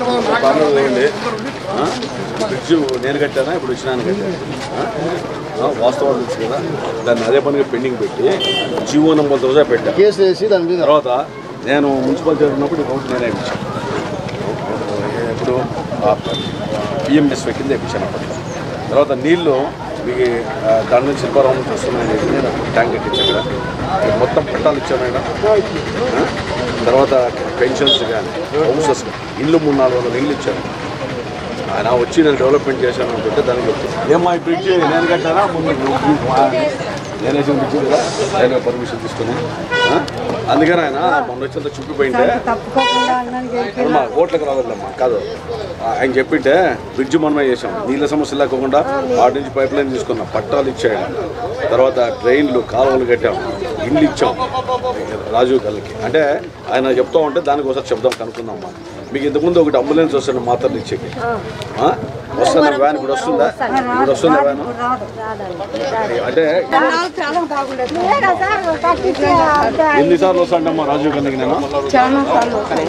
పర్లేదు లేండి ఆ? బ్రిడ్జ్ నేను కట్టానా ఇప్పుడు వచ్చినాను కట్టాను ఆ? ఆ, వాస్తవాలు తెలుసు కదా దాన్ని అదే పనిగా పెండింగ్ పెట్టి జీవో నంబర్ రోజా పెట్టాను కేసు వేసి దాని మీద తర్వాత నేను మున్సిపాలిటీ ఉన్నప్పుడు ఈ రోడ్డు నేనే ఇప్పించాను ఇప్పుడు పిఎంఎస్వై కింద ఇప్పించాను అప్పట్లో తర్వాత నీళ్లు మీకు ఆ, దాని నుంచి శిల్పారావు నుంచి వస్తున్నాయని చెప్పి నేను ట్యాంక్ కట్టించాను కదా ఇక మొత్తం పట్టాలు ఇచ్చాను ఆయన ఆ? తర్వాత పెన్షన్స్ కానీ హౌసెస్ ఇల్లు మూడు నాలుగు వందల ఇల్లు ఇచ్చాను ఆయన వచ్చి నేను డెవలప్మెంట్ చేశాను అనుకుంటే దానికి ఏమా ఈ బ్రిడ్జ్ నేను కట్టానా ముందు నేను వేసిన బ్రిడ్జ్ కదా రైల్వే పర్మిషన్ తీసుకుని ఆ? అందుకని ఆయన మొన్న వచ్చేంత చూపిపోయింటే తప్పుకోకుండా అన్నాను గెలిపి అమ్మా ఓట్లకు రావద్దమ్మా కాదు ఆ, ఆయన చెప్పింటే బ్రిడ్జ్ మనమే చేసాం నీళ్ళ సమస్య లేకుండా వాటి నుంచి పైప్ లైన్ తీసుకున్నాం పట్టాలు ఇచ్చాడు తర్వాత డ్రైన్లు కాలువలు కట్టాం ఇండ్లు ఇచ్చాం రాజీవ్ కళ్ళకి అంటే ఆయన చెప్తా ఉంటే దానికి ఒకసారి చెప్దాం కనుక్కుందాం అమ్మా మీకు ఇంతకుముందు ఒకటి అంబులెన్స్ వస్తుంది మాత్రలు ఇచ్చేకి ఆ? వస్తుందా వ్యాన్ ఇప్పుడు వస్తుందా ఇప్పుడు వస్తుందా వ్యాన్ రాదు రాదండి అంటే చాలా బాగుండదు లేదా సార్ కట్టించే ఎన్నిసార్లు వస్తాడమ్మా రాజీవ్ కళ్ళకి నేను చాలా సార్లు వస్తాయి.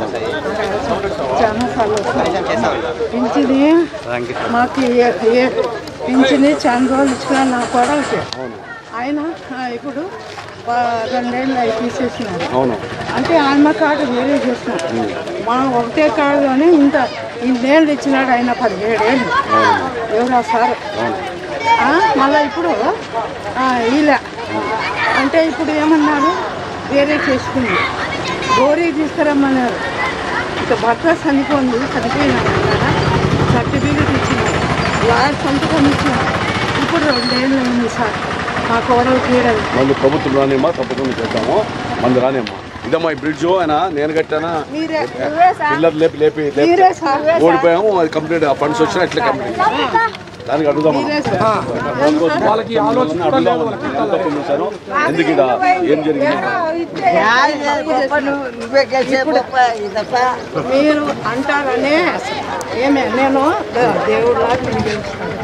చాలా సార్లు వస్తాయి. పింఛని మాకు ఏ- ఏ పింఛని చాలా రోజులు ఇచ్చిన నా కొడలకి ఆయన ఆ, ఇప్పుడు ఆ, రెండేళ్ళు అవి తీసేసినారు అవును అంటే ఆమె కార్డు వేరే చేసినారు మా ఒకటే కార్డులోనే ఇంత ఇన్నేళ్ళు ఇచ్చినాడు ఆయన పదిహేడేళ్ళు ఎవరా సార్ ఆ, మళ్ళా ఇప్పుడు ఆ, ఇలా అంటే ఇప్పుడు ఏమన్నారు వేరే చేసుకుంది గోరీ తీసుకురమ్మన్నారు ఇక భర్త చనిపోయింది చనిపోయినాడు కదా సర్టిఫికెట్ ఇచ్చినారు లాయర్ సంతకం ఇచ్చినారు ఇప్పుడు రెండేళ్ళు అయింది సార్ మా కోడలు తీరదు మళ్ళీ ప్రభుత్వం రానిమ్మా తప్పకుండా చేద్దాము మంది రానిమ్మా ఇదమ్మా ఈ బ్రిడ్జ్ ఆయన నేను కట్టానా మీరే నువ్వే సార్ పిల్లర్ లేపి లేపి లేపి మీరే సార్ ఓడిపోయాము అది కంప్లీట్ ఆ ఫండ్స్ వచ్చినా ఇట్లా కంప్లీట్ దానికి అడుగుదాం మనం. మీరే సార్ వాళ్ళకి ఆలోచన అడుగుదాం మనం. ఎంత తప్పు చేశాను ఎందుకు ఇక్కడ ఏం జరిగింది మీరు అంటారనే ఏమే నేను దేవుడు లాగా గెలుస్తాను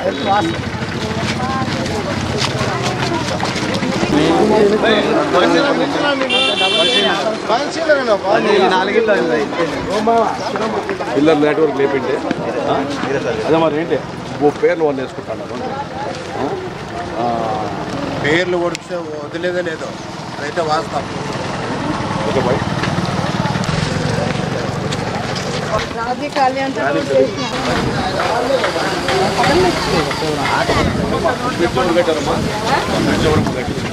పిల్లర్ నెట్వర్క్ లేపింటే ఆ? అదే మరి ఏంటి ఓ పేర్లు వాళ్ళు వేసుకుంటున్నారు ఆ? ఆ, పేర్లు కొడితే వదిలేదే లేదు అయితే వాస్తవం ఓకే బాయ్ రాజీ కళ్యాణ్ చేసిన బ్రిడ్జ్ ఎవరు కట్టారమ్మా బ్రిడ్జ్ ఎవరు కట్టించింది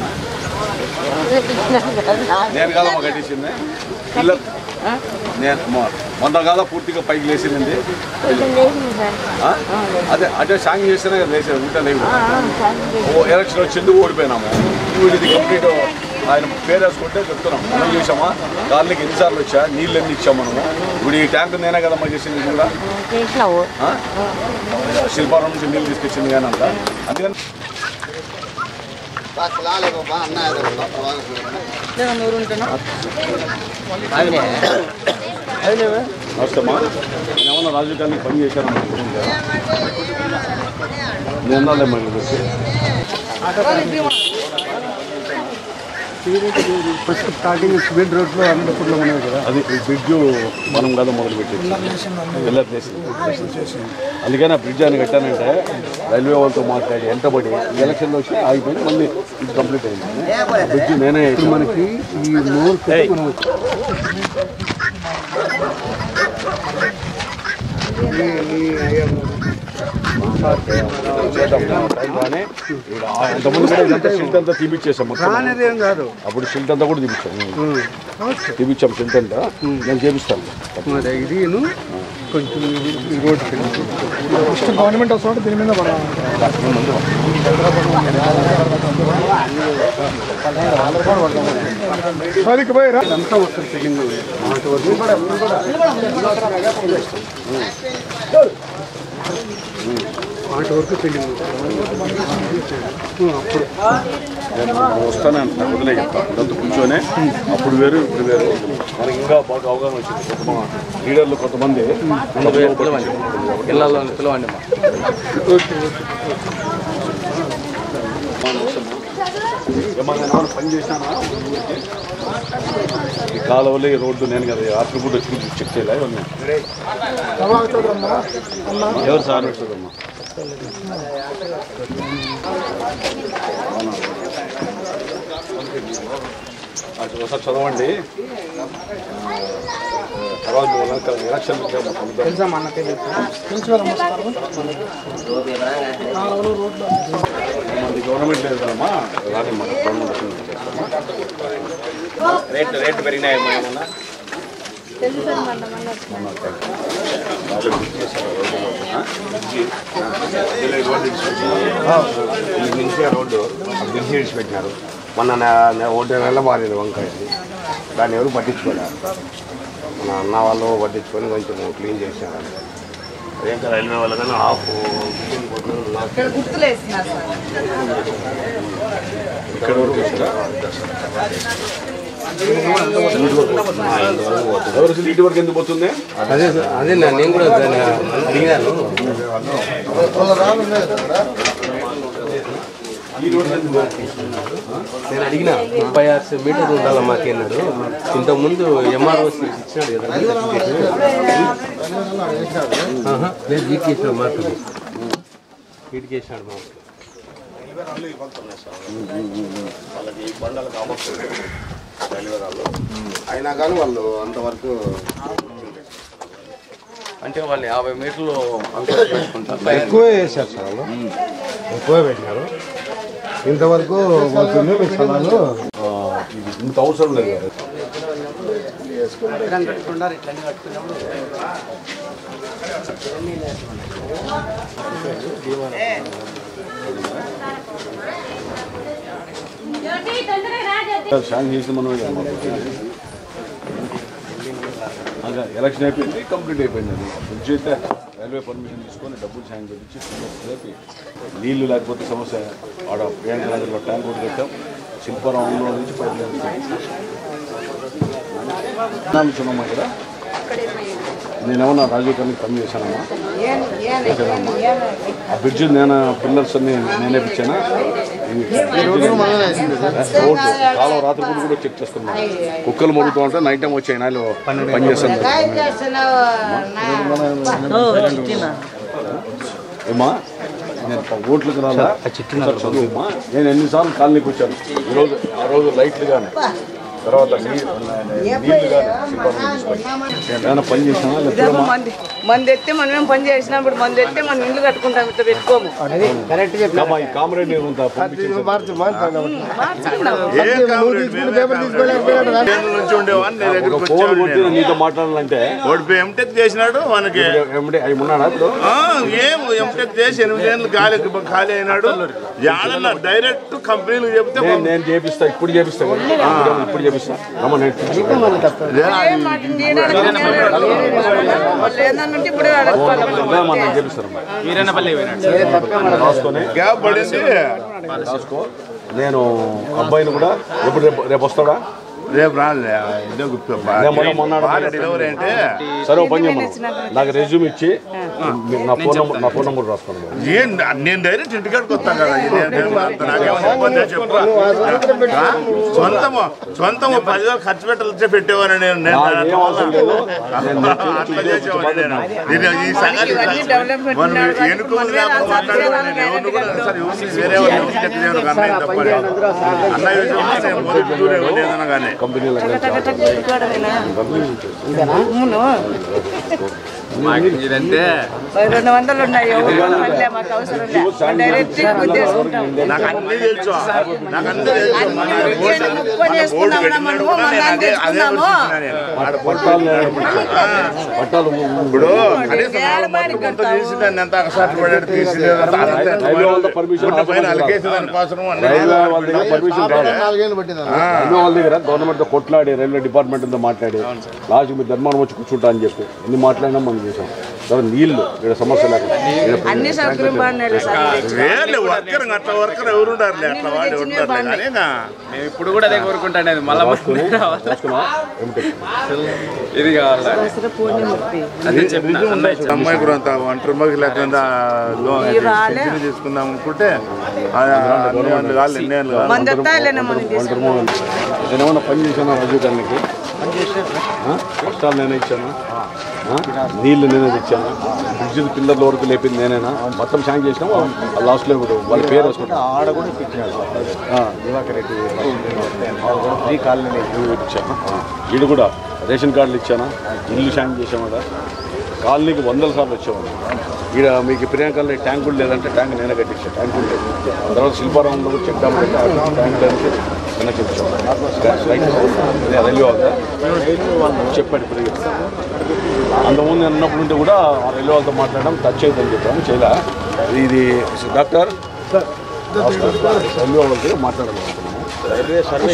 నేను కాదమ్మా కట్టించింది పిల్లర్ నేను మొ- మొన్న కాదా పూర్తిగా పైకి లేచింది ఆ? అదే అదే సాంగ్ చేస్తేనే కదా లేచేది ఉంటే లేవు ఓ ఎలక్షన్ వచ్చింది ఓడిపోయినాము ఇప్పుడు ఇది కంప్లీట్ ఆయన పేరు వేసుకుంటే చెప్తున్నాం మనం చేసామా గాలికి ఎన్నిసార్లు వచ్చా నీళ్ళు ఎన్ని ఇచ్చాం మనము ఇప్పుడు ఈ ట్యాంక్ నేనే కదమ్మా చేసింది ఇది కూడా చేసినావు ఆ? శిల్పారం నుంచి నీళ్ళు తీసుకొచ్చింది కానీ అంతా అందుకని నమస్తే అమ్మా నేను ఏమన్నా రాజీవ్ గాంధీ పని చేశాను నేను అన్నాలే మరి వచ్చి ఫస్ట్ స్టార్టింగ్ సిమెంట్ రోడ్లో అనంతపురంలో ఉన్నాయి కదా అది ఈ బ్రిడ్జ్ మనం కదా మొదలు పెట్టింది పిల్లర్ చేసి అందుకని ఆ బ్రిడ్జ్ అని కట్టానంటే రైల్వే వాళ్ళతో మాట్లాడి ఎంటబడి ఈ ఎలక్షన్లో వచ్చి ఆగిపోయింది మళ్ళీ ఇది కంప్లీట్ అయింది ఆ బ్రిడ్జ్ నేనే ఇప్పుడు మనకి ఈ మూడు పెట్టి మనం కానీ అంతకుముందు కూడా ఇదంతా షిల్ట్ అంతా తీపిచ్చేసాం మొత్తం అదేం కాదు అప్పుడు షిల్ట్ అంతా కూడా తీపిచ్చాం తీపిచ్చాం షిల్ట్ అంతా నేను చేపిస్తాను మరి ఇది కొంచెం ఇది- ఈ రోడ్ ఫస్ట్ గవర్నమెంట్ వస్తుంటే దీని మీద పడాలి పదికి పోయి రా అంతా వస్తుంది సెకండ్ మాట వరకు మాట వరకు పెండింగ్ అప్పుడు నేను వస్తానే అంటున్నా వదిలే చెప్తాను ఇదంతా కూర్చొని అప్పుడు వేరు ఇప్పుడు వేరు మనకి ఇంకా బాగా అవగాహన వచ్చింది కొంతమంది లీడర్లు కొంతమంది ఇళ్ళల్లో పిలవండి మా ఏమన్నా ఏమన్నా పని చేశానా ఊరికి? ఈ కాలువలు ఈ రోడ్డు నేను కదా రాత్రి కూడా వచ్చి చెక్ చేయలే ఇవన్నీ ఎవరు సార్ వస్తుందమ్మా అది ఒకసారి చదవండి తర్వాత ఎలక్షన్ తెలుసా మా అన్నకే తెలుసు నమస్కారం నాలుగు రోడ్లు మనది గవర్నమెంట్ లేదు కదమ్మా రాని మన గవర్నమెంట్ చేస్తామా రేట్లు రేట్లు పెరిగినాయి ఏమన్నా ఈ నుంచి ఆ రోడ్డు బ్రిడ్జ్ విడిచిపెట్టినారు మొన్న నె- నె- ఒకటి నెల మారింది వంకాయ దాన్ని ఎవరు పట్టించుకోలేరు మన అన్న వాళ్ళు పట్టించుకొని కొంచెం క్లీన్ చేసినారు అదేంటి రైల్వే వాళ్ళు కానీ హాఫ్ ఇక్కడ గుర్తులు వేస్తున్నారు సార్ ఇక్కడ వరకు వస్తుందా? ఎవరు అసలు ఇటు వరకు ఎందుకు పోతుంది అదే అదే నేను కూడా దాన్ని అడిగినాను నేను అడిగిన ముప్పై ఆరు మీటర్లు ఉండాలి మాకేనాడు ఇంతకుముందు ఎంఆర్ఓ ఇచ్చినాడు కదా ఆహా, లేదు వీటికి ఇచ్చినాడు మార్కులు వీటికి ఇచ్చినాడు మార్కులు అయినా కానీ వాళ్ళు అంతవరకు అంటే వాళ్ళు యాభై మీటర్లు ఎక్కువే వేశారు సార్ వాళ్ళు ఎక్కువే పెట్టినారు ఇంతవరకు పోతుంది మీ స్థలాలు ఆ, ఇది ఇంత అవసరం లేదు కదా శాంక్షన్ చేసిన మనం అదే ఎలక్షన్ అయిపోయింది కంప్లీట్ అయిపోయింది అది బ్రిడ్జ్ అయితే రైల్వే పర్మిషన్ తీసుకొని డబ్బులు శాంక్షన్ చేపించి రేపి నీళ్లు లేకపోతే సమస్య ఆడ ప్రియాంక నగర్లో ట్యాంక్ రోడ్ కట్టాం శిల్పారామంలో నుంచి పైపు చూడమ్మా ఇక్కడ నేనేమన్నా రాజీవ్ గాంధీ కమ్మి చేశానమ్మా ఏం ఏం ఏం ఆ బ్రిడ్జ్ నేను పిల్లర్స్ అన్ని నేనే ఇచ్చానా రోడ్డు కాలువ రాత్రి పూట కూడా చెక్ చేస్తున్నాను కుక్కలు మరుగుతూ ఉంటే నైట్ టైం వచ్చాయి నాయలు పని చేస్తాను కాయ చేస్తున్నావు నా ఏమా నేను ఓట్లకు రాలా ఒకసారి చదువుమా నేను ఎన్నిసార్లు కాలనీకి వచ్చాను ఈరోజు ఆ రోజు లైట్లు కానీ తర్వాత నీ- నీళ్లు కానీ ఏమైనా పని చేసినా లేకపోతే మంది మంది ఎత్తే మనం ఏం పని చేసినప్పుడు మంది ఎత్తే మనం ఇల్లు కట్టుకుంటాం ఇట్లా పెట్టుకోము అమ్మా, ఈ కామరేడ్ నేను అంతా పంపించేసి నుంచి ఉండేవాడిని నీ దగ్గరికి ఒక ఫోన్ కొట్టి నీతో మాట్లాడాలంటే ఓడిపోయి ఎంటెక్ చేసినాడు మనకి ఏమిటి అవి ఉన్నాడా ఇప్పుడు ఆ, ఏం ఎంటెక్ చేసి ఎనిమిది ఏళ్ళు ఖాళీ ఖాళీ అయినాడు యాడన్నా డైరెక్ట్ కంపెనీలు చెప్తే నేను నేను చేపిస్తా ఇప్పుడు చేపిస్తా కదా. ఇప్పుడు- ఇప్పుడు చేపిస్తా అమ్మ నేను లేదన్నంటే ఇప్పుడే అడగాలి అమ్మా, నేను చేపిస్తాను వీరన్నపల్లి పోయినాడు రాసుకొని గ్యాప్ పడింది రాసుకో నేను అబ్బాయిని కూడా ఎప్పుడు రేపు రేపు వస్తాడా రేపు రాలే ఇదే గుర్తు నేను మొన్న మొన్న బాగా డెలివరీ అంటే సరే ఓ పని చేయమను నాకు రెజ్యూమ్ ఇచ్చి మీ- నా ఫోన్ నెంబర్ నా ఫోన్ నెంబర్ రాసుకోండి ఏం నేను డైరెక్ట్ ఇంటికాడికి వస్తాను కదా ఇది నేను అంత నాకేమైనా ఇబ్బంది చెప్పు ఆ? సొంతము సొంతము పదివేలు ఖర్చు పెట్టాలంటే పెట్టేవారు నేను నేను నాకు ఏం అవసరం లేదు. నేను నేను అట్లా చేసేవాడిని నేను నేను ఈ సంగతి మనం ఎన్నుక ముందు లేకుండా మాట్లాడేవాడిని నేను ఎవరిని కూడా సరే ఎవరిని వేరే వాళ్ళు ఎవరిని చెక్ చేయను కానీ అన్నయ్య తప్పని అన్నయ్య విషయంలో నేను మొదటి దూరే ఉండేదన్నా కానీ కంపెనీలో మాకు ఇదంటే రెండు వందలు ఉన్నాయి ఎవరు మళ్ళీ మాకు అవసరం లేదు డైరెక్ట్ గుద్దేసుకుంటాం నాకు అన్నీ తెలుసు నాకు అన్నీ తెలుసు మన ముప్పై ముప్పై మన బోర్డు చేసుకున్నాం పెట్టినాడు మనము కూడా నేను మళ్ళీ అదే అదే తెచ్చుకున్నాము ఆలోచిస్తున్నా నేను. ఆడ పట్టాలు పట్టాలు ఇప్పుడు కనీసం నాలుగు మట్టు కొంత తీసి దాన్ని ఎంత అకసాట్లు పడాడు తీసి లేదా తాను అంతా ఎంత రైల్వే వాళ్ళ permission గుడ్డ పైన అవసరం అలికేసి దానికోసం అన్నీ రైల్వే వాళ్ళ దగ్గర పర్మిషన్ కావాలి నాలుగేళ్ళు పట్టింది రైల్వే వాళ్ళ దగ్గర గవర్నమెంట్ తో కొట్లాడి రైల్వే డిపార్ట్మెంట్ తో మాట్లాడి లాస్ట్ మీరు ధర్మానం వచ్చి కూర్చుంటా అని చెప్పి ఎన్ని మాట్లాడినా మనకి చేసాం తర్వాత నీళ్లు ఇక్కడ సమస్య లేకుండా ఈడ అన్ని సౌకర్యం బాగున్నాయి సార్ వేరే వర్కర్ అట్లా వర్కర్ ఎవరు ఉండాలి అట్లా వాడి ఉంటారు కానీ ఇంకా మేము ఇప్పుడు కూడా అదే కోరుకుంటాను మళ్ళీ రాసుకున్నావా? ఏమిటి? ఇది కావాలి అదే చెప్పిన అన్నయ్య అమ్మాయి కూడా అంత ఒంటరి మగ లేకుండా లోన్ పెన్షన్ తీసుకుందాం అనుకుంటే ఆ అన్ని ఏళ్ళు కాదు ఎన్ని ఏళ్ళు కాదు మంది ఎత్తాయిలేనా మనం ఒంటరి మోహన్. నేనేమన్నా పని చేశాను రజు గారికి కష్టాలు నేనే ఇచ్చాను ఆ? నీళ్లు నేనే తెచ్చాను బ్రిడ్జ్ పిల్లర్ల వరకు లేపింది నేనేనా మొత్తం శాంక్ చేసినా లాస్ట్లో ఇప్పుడు వాళ్ళ పేరు వస్తుంది ఆడ కూడా ఇప్పించినాడు దివాకర్ రెడ్డి ఈ కాలనీ ఇచ్చాను వీడు కూడా రేషన్ కార్డులు ఇచ్చాను ఇల్లు శాంక్ చేసామట కాలనీకి వందల సార్లు వచ్చేవాడు ఈడ మీకు ప్రియాంకల్లో ట్యాంక్ కూడా లేదంటే ట్యాంక్ నేనే కట్టించాను ట్యాంక్ కూడా లేదు తర్వాత శిల్పారామంలో కూడా చెక్ డ్యామ్ పెట్టి ఆ ట్యాంక్ లేదంటే నిన్న చూపించాను రైట్ అదే రైల్వే వాళ్ళ చెప్పాడు ఇప్పుడు అంతకుముందు నేను ఉన్నప్పుడు ఉంటే కూడా ఆ రైల్వే వాళ్ళతో మాట్లాడడం టచ్ అవుతుందని చెప్పాను చేయలే ఇది డాక్టర్ రైల్వే వాళ్ళతో మాట్లాడాలనుకుంటున్నాము రైల్వే సర్వే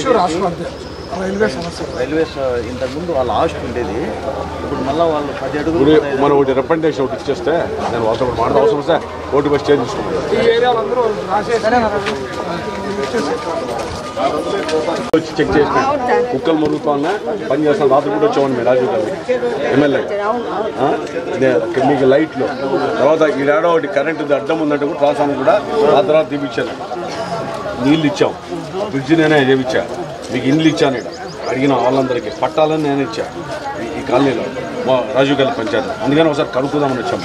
రైల్వే ఇంతకుముందు వాళ్ళ హాస్ట్ ఉండేది ఇప్పుడు మళ్ళీ వాళ్ళు పది అడుగులు ఇప్పుడు మనం ఒకటి రిప్రజెంటేషన్ ఒకటి ఇచ్చేస్తే నేను వాళ్ళతో ఒకటి మాట్లాడ అవసరం వస్తే కోర్టు బస్ చేంజ్ తీసుకుంటాను వచ్చి చెక్ చేసి కుక్కలు మురుగుతా ఉన్నా పని చేస్తాను రాత్రి కూడా వచ్చామని మీరు రాజీవ్ గాంధీ ఎమ్మెల్యే ఆ? ఇదే మీకు లైట్లు తర్వాత ఈ ఏడో ఒకటి కరెంటు అడ్డం ఉందంటే కూడా ట్రాన్స్ఫార్మర్ కూడా ఆ తర్వాత తీపిచ్చాను నీళ్ళు ఇచ్చాం బ్రిడ్జ్ నేనే చేయించా మీకు ఇండ్లు ఇచ్చాను ఇక్కడ అడిగిన వాళ్ళందరికీ పట్టాలని నేను ఇచ్చా ఈ- ఈ కాలనీలో మా రాజీవ్ గాంధీ పంచాయతీ అందుకని ఒకసారి కనుక్కుందామని వచ్చాము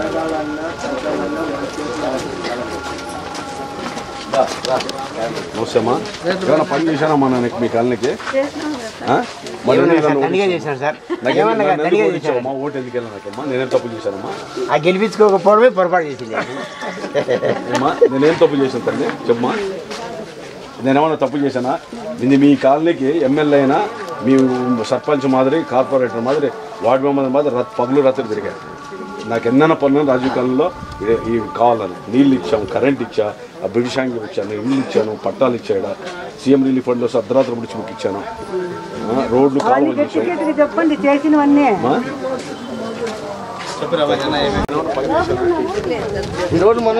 నమస్తే అమ్మా ఏమైనా పని చేశానమ్మా నేను మీ కాలనీకి ఆ? మరి ఎందుకు నన్ను ఓడించావు? చేశారు సార్ నాకు ఎందుకు- నన్ను ఎందుకు ఓడించావమ్మా? ఓటు ఎందుకు వెళ్ళా నాకమ్మా నేనేం తప్పు చేశానమ్మా ఆ గెలిపించుకోకపోవడమే పొరపాటు చేసింది ఏమ్మా నేనేం తప్పు చేశాను తల్లి చెప్పమ్మా నేనేమన్నా తప్పు చేశానా ఇది మీ కాలనీకి ఎమ్మెల్యే అయినా మీ సర్పంచ్ మాదిరి కార్పొరేటర్ మాదిరి వార్డు మెంబర్ మాదిరి రత్ పగులు రాత్రి తిరిగాయి నాకు ఎన్నైనా పనులు రాజీవ్ కాలంలో ఇవి కావాలని నీళ్ళు ఇచ్చాము కరెంట్ ఇచ్చా ఆ బ్రిటిష్ హ్యాంగ్ ఇచ్చాను ఇల్లు ఇచ్చాను పట్టాలు ఇచ్చాడు సీఎం రిలీఫ్ ఫండ్లో అర్ధరాత్రి పిడిచి మీకు ఇచ్చాను ఆ, రోడ్లు కాలువలు ఇచ్చాను చెప్పండి చేసినవన్నీ అమ్మా? ఈరోజు మనం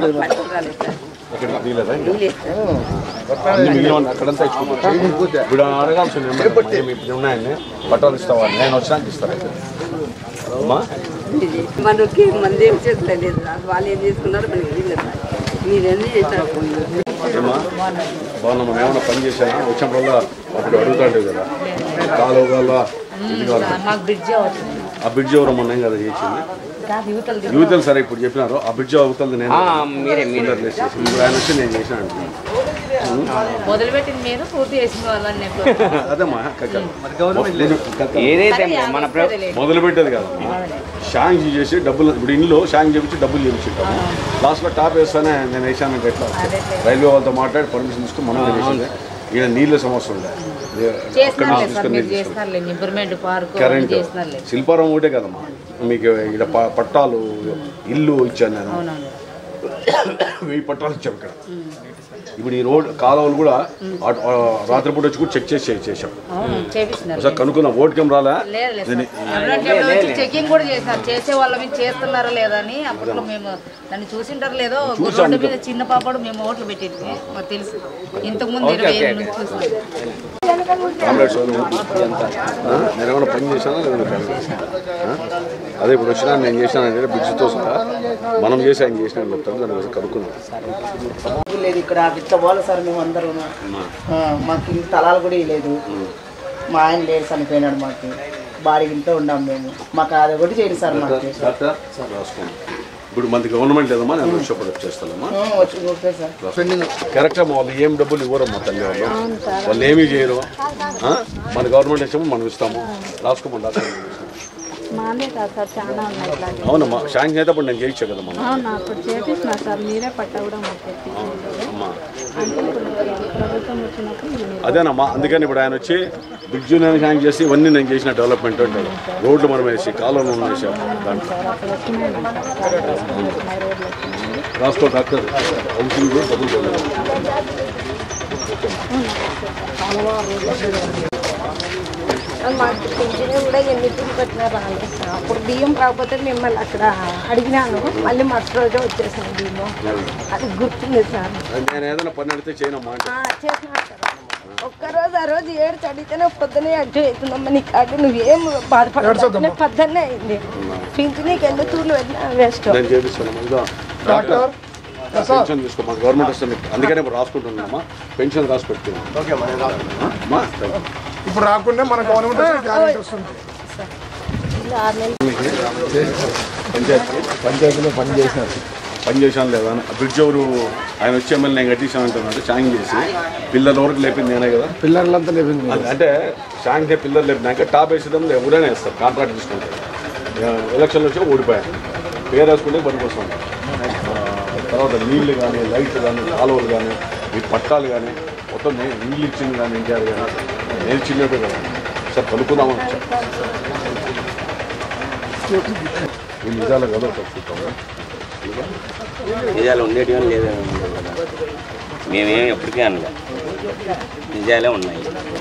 ఇక్కడ తీయలేదా ఇంకా? అన్ని మిగిలిన అక్కడంతా ఇచ్చుకుంటాం ఇప్పుడు అడగాల్సి ఉంది ఏమన్నా? ఏమి ఇప్పుడు ఉన్నాయని పట్టాలు ఇస్తావా నేను వచ్చినాక ఇస్తాను అయితే అమ్మా మనకి మంది ఏం చేస్తలేదు వాళ్ళు ఏం చేసుకున్నారు మనకి తెలియదు మీరన్నీ చేస్తారు ఏమా బాగున్నా మనం ఏమైనా పని చేశానా వచ్చినప్పుడల్లా అప్పుడు అడుగుతాడు కదా కాలువ కాలువ ఇది కావాలి మాకు బ్రిడ్జ్ అవుతుంది ఆ బ్రిడ్జ్ ఎవరు మొన్న ఏం కదా చేసింది కాదు యువతలు యువతలు సరే ఇప్పుడు చెప్పినారు ఆ బ్రిడ్జ్ అవుతుంది నేను మీరే మీరే వదిలేసి చేసి. ఇప్పుడు ఆయన వచ్చి నేను చేసిన అంటున్నాను మొదలుపెట్టింది మీరు పూర్తి చేసిన వాళ్ళని అదేమ్మా ఏదైతే మన ప్ర- మొదలు పెట్టేది కదా షాంగ్ చేసి డబ్బులు ఇప్పుడు ఇంట్లో షాంగ్ చేపించి డబ్బులు చేపించుంటాము లాస్ట్లో టాప్ వేస్తానే నేను వేసానంటే ఎట్లా రైల్వే వాళ్ళతో మాట్లాడి పర్మిషన్ తీసుకుని మనం వేసింది ఈయన నీళ్ళ సమస్య ఉండే అక్కడి నుంచి తీసుకొని నీళ్ళు తీసుకొని. చేస్తున్నారులే ఇంప్రూవ్మెంట్ పార్క్ కరెంట్ చేస్తున్నారులే శిల్పారం ఒకటే కదమ్మా మీకు ఇక్కడ ప- పట్టాలు ఇల్లు ఇచ్చాను నేను అవునవును వెయ్యి పట్టాలు ఇచ్చాం ఇక్కడ ఇప్పుడు ఈ రోడ్ కాలువలు కూడా అటు- ఆ రాత్రిపూట వచ్చి కూడా చెక్ చేసి చేసాం అవును చేపిస్తున్నారు ఒకసారి కనుక్కుందాం ఓటుకేం రాలే లేదు లేదు నేను- ఎవరంటే ఎవరో వచ్చి చెకింగ్ కూడా చేసినారు చేసే వాళ్ళ మీద చేస్తున్నారా లేదా అని అప్పట్లో మేము దాన్ని చూసింటారు లేదో రోడ్డు మీద చిన్న పాపడు మేము ఓట్లు పెట్టింది మాకు తెలుసు ఇంతకు ముందు ఇరవై ఏళ్ళ నుంచి చూసాం కామ్రేడ్స్ వాళ్ళు ఆ? నేను ఏమైనా పని చేశానా లేదా పని చేశానా? ఆ? అదే ఇప్పుడు వచ్చినా నేను చేశాను అంటే బ్రిడ్జ్తో సహా మనం చేసి ఆయన చేసిన చెప్తాను దాని కోసం కనుక్కుందాం లేదు ఇక్కడ ఇట్లా పోవాలి సార్ మేము అందరూ మాకు ఇంత తలాలు కూడా లేదు మా ఆయన లేడు చనిపోయినాడు మాకు బాడీ ఇంట్లో ఉన్నాం మేము మాకు అది ఒకటి చేయండి సార్ మాకు డాక్టర్ రాసుకోండి ఇప్పుడు మనకి గవర్నమెంట్ లేదమ్మా నేను వచ్చేప్పుడు చేస్తానమ్మా ఆ, వచ్చి ఓకే సార్ కరెక్ట్గా వాళ్ళు ఏం డబ్బులు ఇవ్వరమ్మా తల్లి వాళ్ళు వాళ్ళు ఏమీ చేయరు ఆ? మన గవర్నమెంట్ ఇచ్చాము మనం ఇస్తాము రాసుకోమని డాక్టర్ మానే కాదు సార్ చాలా ఉన్నాయి ఇట్లాంటి అవునమ్మా శాంక్షన్ అయితే అప్పుడు నేను చేయించా కదమ్మా అవును అప్పుడు చేపించిన సార్ మీరే పట్ట కూడా మాకు తెప్పించారు అమ్మా అంటే ఇప్పుడు ప్రభుత్వం వచ్చినప్పుడు మీరు అదేనమ్మా అందుకని ఇప్పుడు ఆయన వచ్చి బ్రిడ్జ్ నేను హ్యాంగ్ చేసి ఇవన్నీ నేను చేసిన డెవలప్మెంట్ అంటాడు రోడ్లు మనం వేసి కాలువలు మనం వేసాం దాంట్లో సార్ అప్పుడు వచ్చినాయి సార్ మై రోడ్లు వచ్చినాయి రాసుకో డాక్టర్ హౌసింగ్ కూడా డబ్బులు పోలేదు మాకు పింఛన్ కూడా ఎన్నికలు పెట్టినా రాలేదు సార్ అప్పుడు బియ్యం రాకపోతే మిమ్మల్ని అక్కడ అడిగినాను మళ్ళీ మరుసటి రోజు వచ్చేసాను బియ్యం అది గుర్తుంది సార్ నేను ఏదైనా పని అడిగితే చేయనమ్మా అంటే ఆ, చేసినారు సార్ ఒక్కరోజు ఆ రోజు ఏడు చడితేనే పొద్దునే అడ్డు అవుతుందమ్మా నీ కాదు నువ్వేం బాధపడతావు పొద్దున్నే అయింది పింఛనీకి ఎన్ని తూర్లు పెట్టినా వేస్ట్ నేను చేపిస్తాను ఇదో డాక్టర్ పెన్షన్ తీసుకో మా గవర్నమెంట్ వస్తుంది అందుకనే ఇప్పుడు రాసుకుంటున్నామా పెన్షన్ రాసి పెట్టుకున్నాం ఓకే అమ్మా ఇప్పుడు రాకుండా మన గవర్నమెంట్ వచ్చి గ్యారెంటీ వస్తుంది ఇలా ఆరు నెలలు పంచాయతీ పంచాయతీలో పని చేసినారు పని చేశాను లేదా ఆ బ్రిడ్జ్ ఎవరు ఆయన వచ్చే ఎమ్మెల్యే నేను కట్టించాను అంటున్నాడు షాంగ్ చేసి పిల్లల వరకు లేపింది నేనే కదా పిల్లర్లంతా లేపింది అది అంటే షాంగ్ చే పిల్లలు లేపినాక టాప్ వేసేదాం ఎవరైనా వేస్తారు కాంట్రాక్ట్ తీసుకుంటారు ఎలక్షన్లో వచ్చి ఓడిపోయాను పేరు వేసుకుంటే పనికి వస్తాం తర్వాత నీళ్లు కానీ లైట్లు కానీ కాలువలు కానీ ఈ పట్టాలు కానీ మొత్తం నేను నీళ్ళు ఇచ్చింది కానీ ఇండియాలు కానీ నేను చిన్నట్టు కదా సార్ కనుక్కుందామని వచ్చా ఈ నిజాలు కదా చూస్తాము నిజాలు ఉండేటివి లేదా మేమేం ఎప్పటికీ అనలే నిజాలే ఉన్నాయి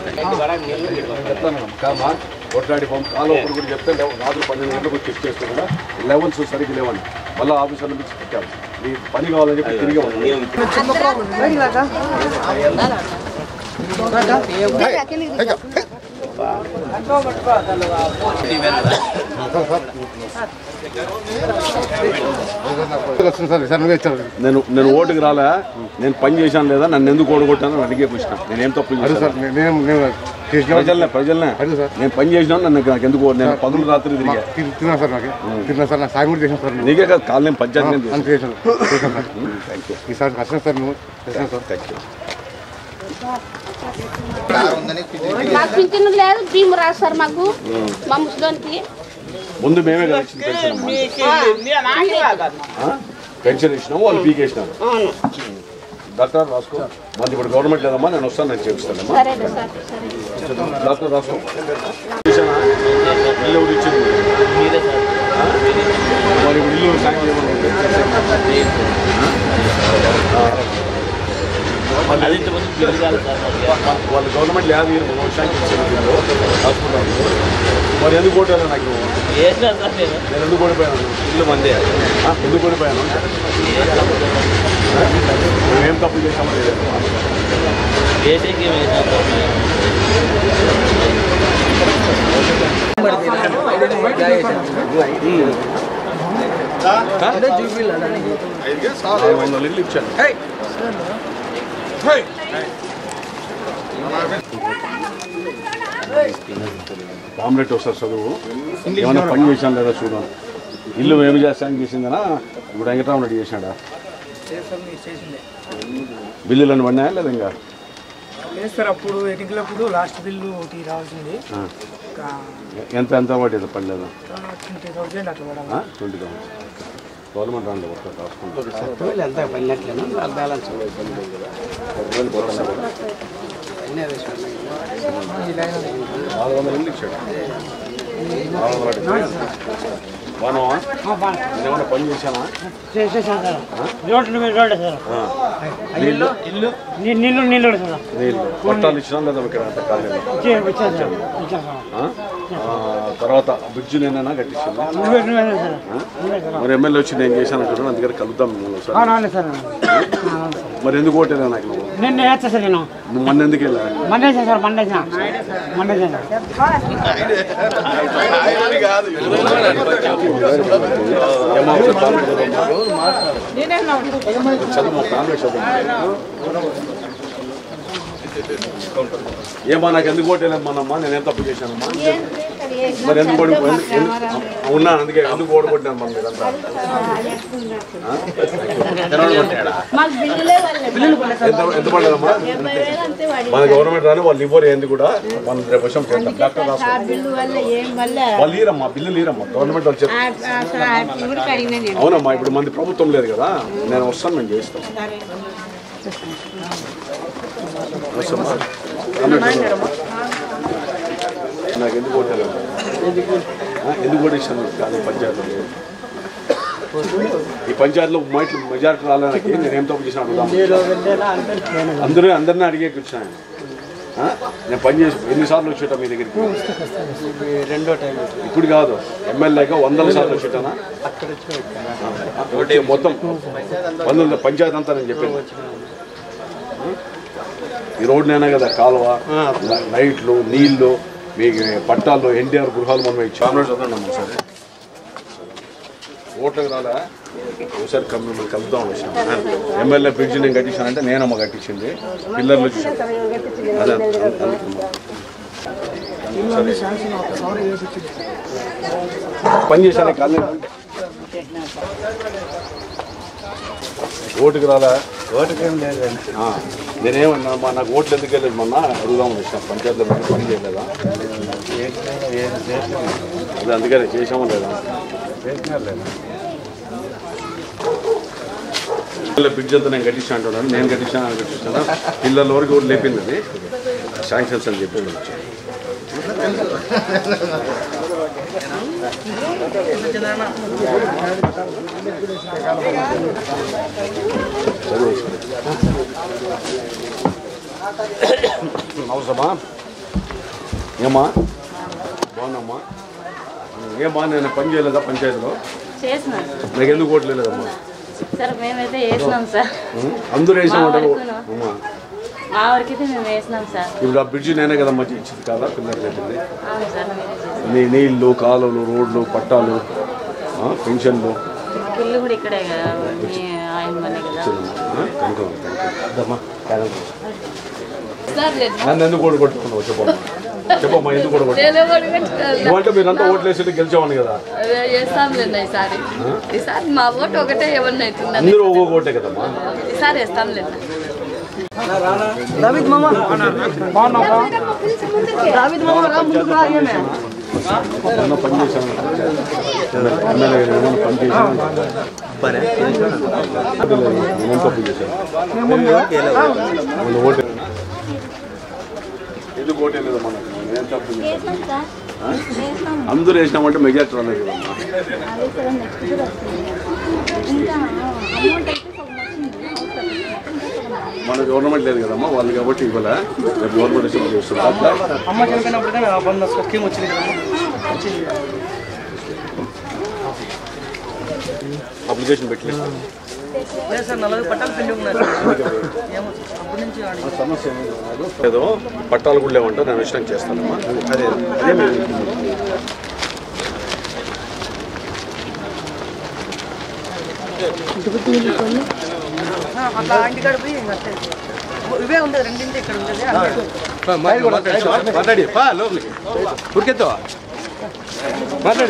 కామా కొట్లాడి పంపు కాలు ఒకరు కూడా చెప్తే లేవ- రాత్రి పన్నెండు గంటలకు వచ్చి చెక్ చేస్తే కూడా లెవెల్స్ సరిగ్గా లేవని మళ్ళీ ఆఫీసర్లు పిలిచి పెట్టారు మీ పని కావాలని చెప్పి తిరిగి నేను నేను ఓటుకి రాలే నేను పని చేశాను లేదా నన్ను ఎందుకు ఓడగొట్టాను అడిగే క్వశ్చన్ నేను ఏం తప్పు చేశాను ప్రజలనే ప్రజలనే నేను పని చేసినా నన్ను నాకు ఎందుకు ఓటు- నేను పగులు రాత్రి తిరిగా తిన్నా సార్ నాకు తిన్నా సార్ నా సాయం కూడా చేసాను సార్ నీకే కాదు కాలు నేను పంచాయతీ నేను అంత చేశాను. చేశాను చేశాను సార్ థ్యాంక్ యూ ఈసారి కష్టం సార్ నువ్వు చేశాను సార్ థ్యాంక్ యూ మాకు పింఛన్ లేదు భీమ్ రాదు సార్ మాకు మా ముసలోనికి ముందు మేమే కదా ఇచ్చింది పెన్షన్ అమ్మా. ఆ? పెన్షన్ ఇచ్చినాము వాళ్ళు పీకేసినారు డాక్టర్ రాసుకో మాది ఇప్పుడు గవర్నమెంట్ లేదమ్మా నేను వస్తాను నేను చేపిస్తానమ్మా సరే సార్ సరే డాక్టర్ రాసుకో ఇచ్చానా? ఇల్లు ఎవరు ఇచ్చింది ఆ? మరి ఇప్పుడు ఇల్లు సాయం చేయమని ఉంటే వాళ్ళు గవర్నమెంట్ లేదు మీరు మనం శాంక్షన్ ఇచ్చింది ఇల్లు హాస్పిటల్ మరి ఎందుకు కొట్టారు నాకు నేను ఎందుకు ఓడిపోయాను ఇల్లు మందే ఆ? ఎందుకు ఓడిపోయాను మేమేం తప్పు చేసామో లేదు ఐదు వందల ఇల్లు ఇచ్చాను కామ్రేట్ వస్తారు చదువు ఏమైనా పని చేశాను లేదా చూడండి ఇల్లు ఏమి చేస్తాను చేసిందనా ఇప్పుడు వెంకటరామ రెడ్డి చేసినాడా బిల్లులను పడినాయా లేదా ఇంకా లేదు సార్ అప్పుడు ఎన్నికలప్పుడు లాస్ట్ బిల్లు ఒకటి రావాల్సింది ఆ. ఎంత ఎంత పడేది పడలేదు ట్వంటీ థౌసండ్ అట్లా పడాలి ట్వంటీ థౌసండ్ గవర్నమెంట్ రాండి వర్క్ రాసుకుంటారు ఎంత పడినట్లేనా బ్యాలెన్స్ నాలుగు వందల ఇల్లు ఇచ్చాడు నాలుగు వందల ఇల్లు. బాగున్నావా నేను ఏమైనా పని చేశానా ఆ. నీళ్ళు నీళ్ళు నీళ్ళు సార్ నీళ్ళు పట్టాలు ఇచ్చినా లేదా ఇక్కడ అంత కాలేదు ఆ? ఆ, తర్వాత బ్రిడ్జ్ నేనైనా కట్టించింది ఆ? మరి ఎమ్మెల్యే వచ్చి నేను చేశాను అంటున్నాను అందుకని కలుద్దాం మిమ్మల్ని ఒకసారి. సార్ మరి ఎందుకు ఓటేదా నాకు నువ్వు నేను వేస్తా సార్ నేను నువ్వు మొన్న ఎందుకు వెళ్ళా Monday sir Monday Monday sir ఏమో చెప్తాను చదువు కాంగ్రెస్ చదువు ఏమా నాకు ఎందుకు ఓటేలేదు మనమ్మా నేను ఏం తప్పు చేశానమ్మా మరి ఎందుకు ఓడి ఎందు- ఎందు- ఉన్నాను అందుకే ఎందుకు ఓడగొట్టాను మన మీరంతా ఆ? మాకు బిల్లులే వాళ్ళే ఎంత ఎంత పడలేదమ్మా డెబ్బై వేలు అంతే వాడి మన గవర్నమెంట్ రాని వాళ్ళు ఇవ్వరు ఏంది కూడా మనం రేపు వచ్చాం చేద్దాం డాక్టర్ రాసుకో ఆ బిల్లు వల్ల ఏం వల్ల వాళ్ళు ఈరమ్మా బిల్లులు ఈరమ్మా గవర్నమెంట్ వాళ్ళు చెప్తారు ఆ- ఆ- అసలు ఆ ఊరికి అడిగినా నేను అవునమ్మా ఇప్పుడు మంది ప్రభుత్వం లేదు కదా నేను వస్తాను మేము చేస్తాం వస్తామా? నాకు ఎందుకు ఓటలేదు ఎందుకు ఓటేసాను కాదు పంచాయతీలో ఈ పంచాయతీలో మైట్లు మెజార్టీ రాలేదానికి నేను ఏం తప్పు చేసిన అడుగుదాం అందరూ అందరినీ అడిగే కూర్చున్నాను ఆ? నేను పని చేసి ఎన్నిసార్లు వచ్చేటా మీ దగ్గరికి రెండో టైం ఇప్పుడు కాదు ఎమ్మెల్యేగా వందల సార్లు వచ్చేటానా అక్కడ వచ్చి ఒకటి మొత్తం వందల పంచాయతీ అంతా నేను చెప్పాను ఈ రోడ్ నేనే కదా కాలువ లైట్లు నీళ్లు మీకు పట్టాలు ఎన్టీఆర్ గృహాలు మనం ఇచ్చాము చదవండి అమ్మా సరే ఓట్లకు రాలే ఒకసారి కమ్మి మిమ్మల్ని కలుద్దాం వచ్చాను ఎమ్మెల్యే బ్రిడ్జ్ నేను కట్టించానంటే నేనమ్మ కట్టించింది పిల్లర్లు చూసాను అదే అందుకమ్మా. పని చేశాను కాదు ఓటుకు రాలా ఓటుకు ఏం లేదండి ఆ, నేనేమన్నా మా నాకు ఓట్లు ఎందుకు వెళ్ళలేదు మొన్న అడుగుదాం వచ్చాను పంచాయతీలో పెట్టి పని చేయలేదా అదే అందుకనే చేసామో లేదా పిల్లల బ్రిడ్జ్ అంతా నేను కట్టించా అంటున్నాను నేను కట్టించాను అని కట్టించాను పిల్లల వరకు ఓట్లు లేపింది అది శాంక్షన్స్ అని చెప్పి వచ్చాను చదువు అవసరమా ఏమా బాగున్నామ్మా ఏమా నేను పని చేయలేదా పంచాయతీలో చేసినాం నాకు ఎందుకు ఓట్లు లేదమ్మా సార్ మేమైతే వేసినాం సార్ అందరూ వేసామంటారు మా వరకును. అమ్మా మా వరకైతే మేము వేసినాం సార్ ఇప్పుడు ఆ బ్రిడ్జి నేనే కదమ్మా ఇచ్చింది కాదా పిల్లలు చెప్పింది అవును సార్ మీరే చేసినాం. నీ నీళ్ళు కాలువలు రోడ్లు పట్టాలు ఆ, పెన్షన్లు ఇల్లు కూడా ఇక్కడే కదా మీ ఆయన మనే కదా ఆ, కనుక ఇద్దమ్మా సార్ లేదు నన్ను ఎందుకు ఓటు కొట్టుకున్నావు చెప్పమ్మా చెప్పమ్మా ఎందుకు ఓటు కొట్టుకున్నావు నేనే పడుకుంటున్నాను. నువ్వంటే మీరంతా ఓట్లు వేసి గెలిచామని కదా అదే వేస్తాంలేండి ఈసారి ఈసారి మా ఓటు ఒకటే ఏమన్నా అవుతుందని అందరూ ఒక్కొక్క ఓటే కదమ్మా ఈసారి వేస్తాంలేండి దావిద్ మామ బాగున్నావా దావిద్ మామ రా ముందుకు రా ఏమే ఏమన్నా పని చేశాను ఎమ్మెల్యే గారు ఏమన్నా పని చేశాను నేను తప్పు చేశాను మొన్న ఓటు ఎందుకు ఓటు లేదమ్మా నాకు? నేను తప్పు చేశాను ఆ? అందరూ వేసినామంటే మెజార్టీ రాలేదు కదమ్మా మన గవర్నమెంట్ లేదు కదమ్మా వాళ్ళు కాబట్టి ఇవ్వలే రేపు గవర్నమెంట్ వచ్చి చేస్తున్నారు అట్లా అమ్మ చనిపోయినప్పుడు నా బంద స్కీమ్ వచ్చింది కదా వచ్చింది అప్లికేషన్ పెట్టలేదు లేదు సార్ నలభై పట్టాలు పెండింగ్ ఉన్నాయి ఏమో అప్పటి నుంచి ఆడి సమస్య ఏదో పట్టాలు కూడా లేవంటే నేను విషయం చేస్తానమ్మా అదే అదే మీరు అట్లా ఇంటికాడ పోయి అంతే ఇవే ఉండదు రెండింటి ఇక్కడ ఉండదు మాట్లాడి పా లోపలికి ఉరికెత్తో మాట్లాడి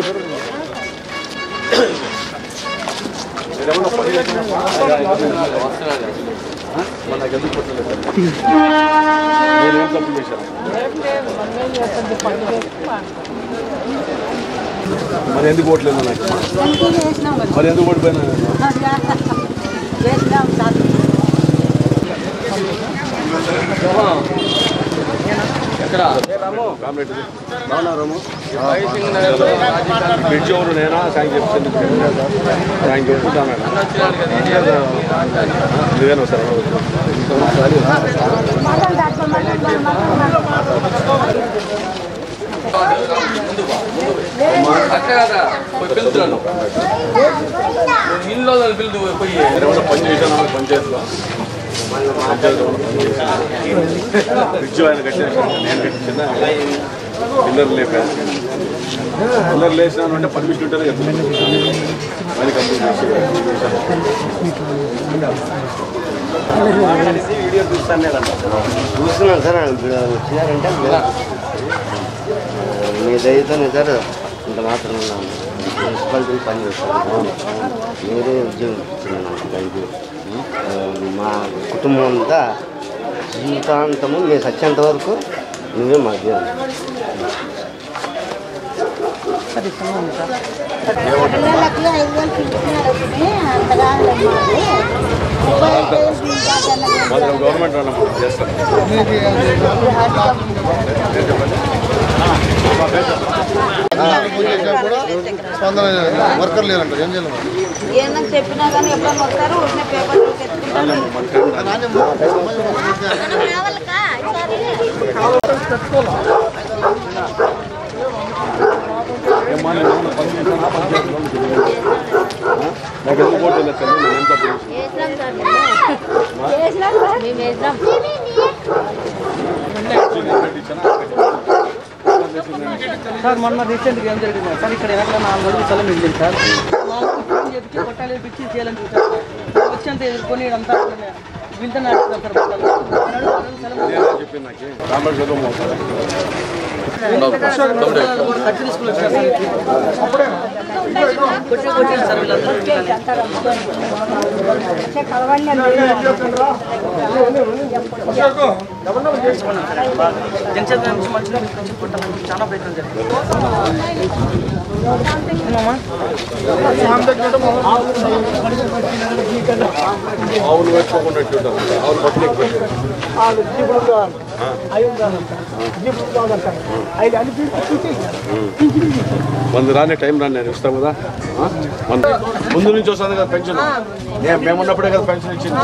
మనకు ఎందుకు కొట్టలేదు నేనేం తప్పు చేశాను మరి ఎందుకు ఓట్లేదు నాకు మరి ఎందుకు ఓడిపోయినా ఎక్కడ కామ్రేడ్ బ్రిడ్జ్ ఎవరు నేనా సాయం చెప్తుంది సాయం చెప్తాను నువ్వేనా సార్ ఇల్లు పిల్లలు పోయి ఏమైనా పని చేశాను పంచాయతీలో పంచాయతీలో ఏమైనా పని చేశాను బ్రిడ్జ్ ఆయన కట్టాను నేను కట్టించిన పిల్లలు లేపాను పిల్లలు లేచినాను అంటే పర్మిషన్ ఉంటేనే చెప్తాను పని కంప్లీట్ చేసి వీడియో చూస్తాను చూస్తున్నాను సార్ ఇప్పుడు వచ్చినారంటే మీ దయతో సార్ ఇంత మాత్రం ఉన్నాను మున్సిపాలిటీ పని చేస్తాను మీరే ఉద్యోగం ఇస్తున్నాను నాకు థ్యాంక్ యూ మా కుటుంబం అంతా జీవితాంతము మేము సత్యంత వరకు నువ్వే మా దేవుడు పిల్లలకి ఐదు వేలు పింఛన్ వస్తుంది అంతగా లేదు మాకు. ముప్పై ఐదు వేలు పింఛన్ అన్నది మాత్రం గవర్నమెంట్ అన్నప్పుడు చేస్తాను స్పందన వర్కర్ లేరంట ఏం చేయాలి మరి? ఏమన్నా చెప్పినా కానీ ఎప్పుడన్నా వస్తారు ఊరినే పేపర్ ఎత్తుకుంటారు మేము వేద్దాం సార్ మొన్న రీసెంట్గా ఏం జరిగింది సార్ ఇక్కడ వెనకాల నాలుగు అడుగులు స్థలం మిగిలింది సార్ నాలుగు కుట్రలు చెప్పి కొట్టాలి పిచ్చి చేయాలని చూసారు సార్ వచ్చేంత ఎదుర్కొని అంతా వీళ్ళతో నాటుతారు సార్ బట్టలు. రెండు అడుగులు స్థలం చెప్పింది నాకు రామరాజు చదువు మోస్తారా? ఖర్చు తీసుకుని వచ్చారు సార్ కొట్టి కొట్టారు సార్ వీళ్ళందరూ జనసేన నుంచి మంచిగా తీసుకొచ్చి కొట్టాలని చాలా ప్రయత్నం జరిగింది ఆవులు వేసుకోకుండా ఎట్లుంటారు ఆవులు బట్టలు ఎక్కువ పెట్టారు. మంది రాని టైం రాని నేను ఇస్తాను కదా ఆ? మంది ముందు నుంచి వస్తుంది కదా పెన్షన్ నేను మేము ఉన్నప్పుడే కదా పెన్షన్ ఇచ్చింది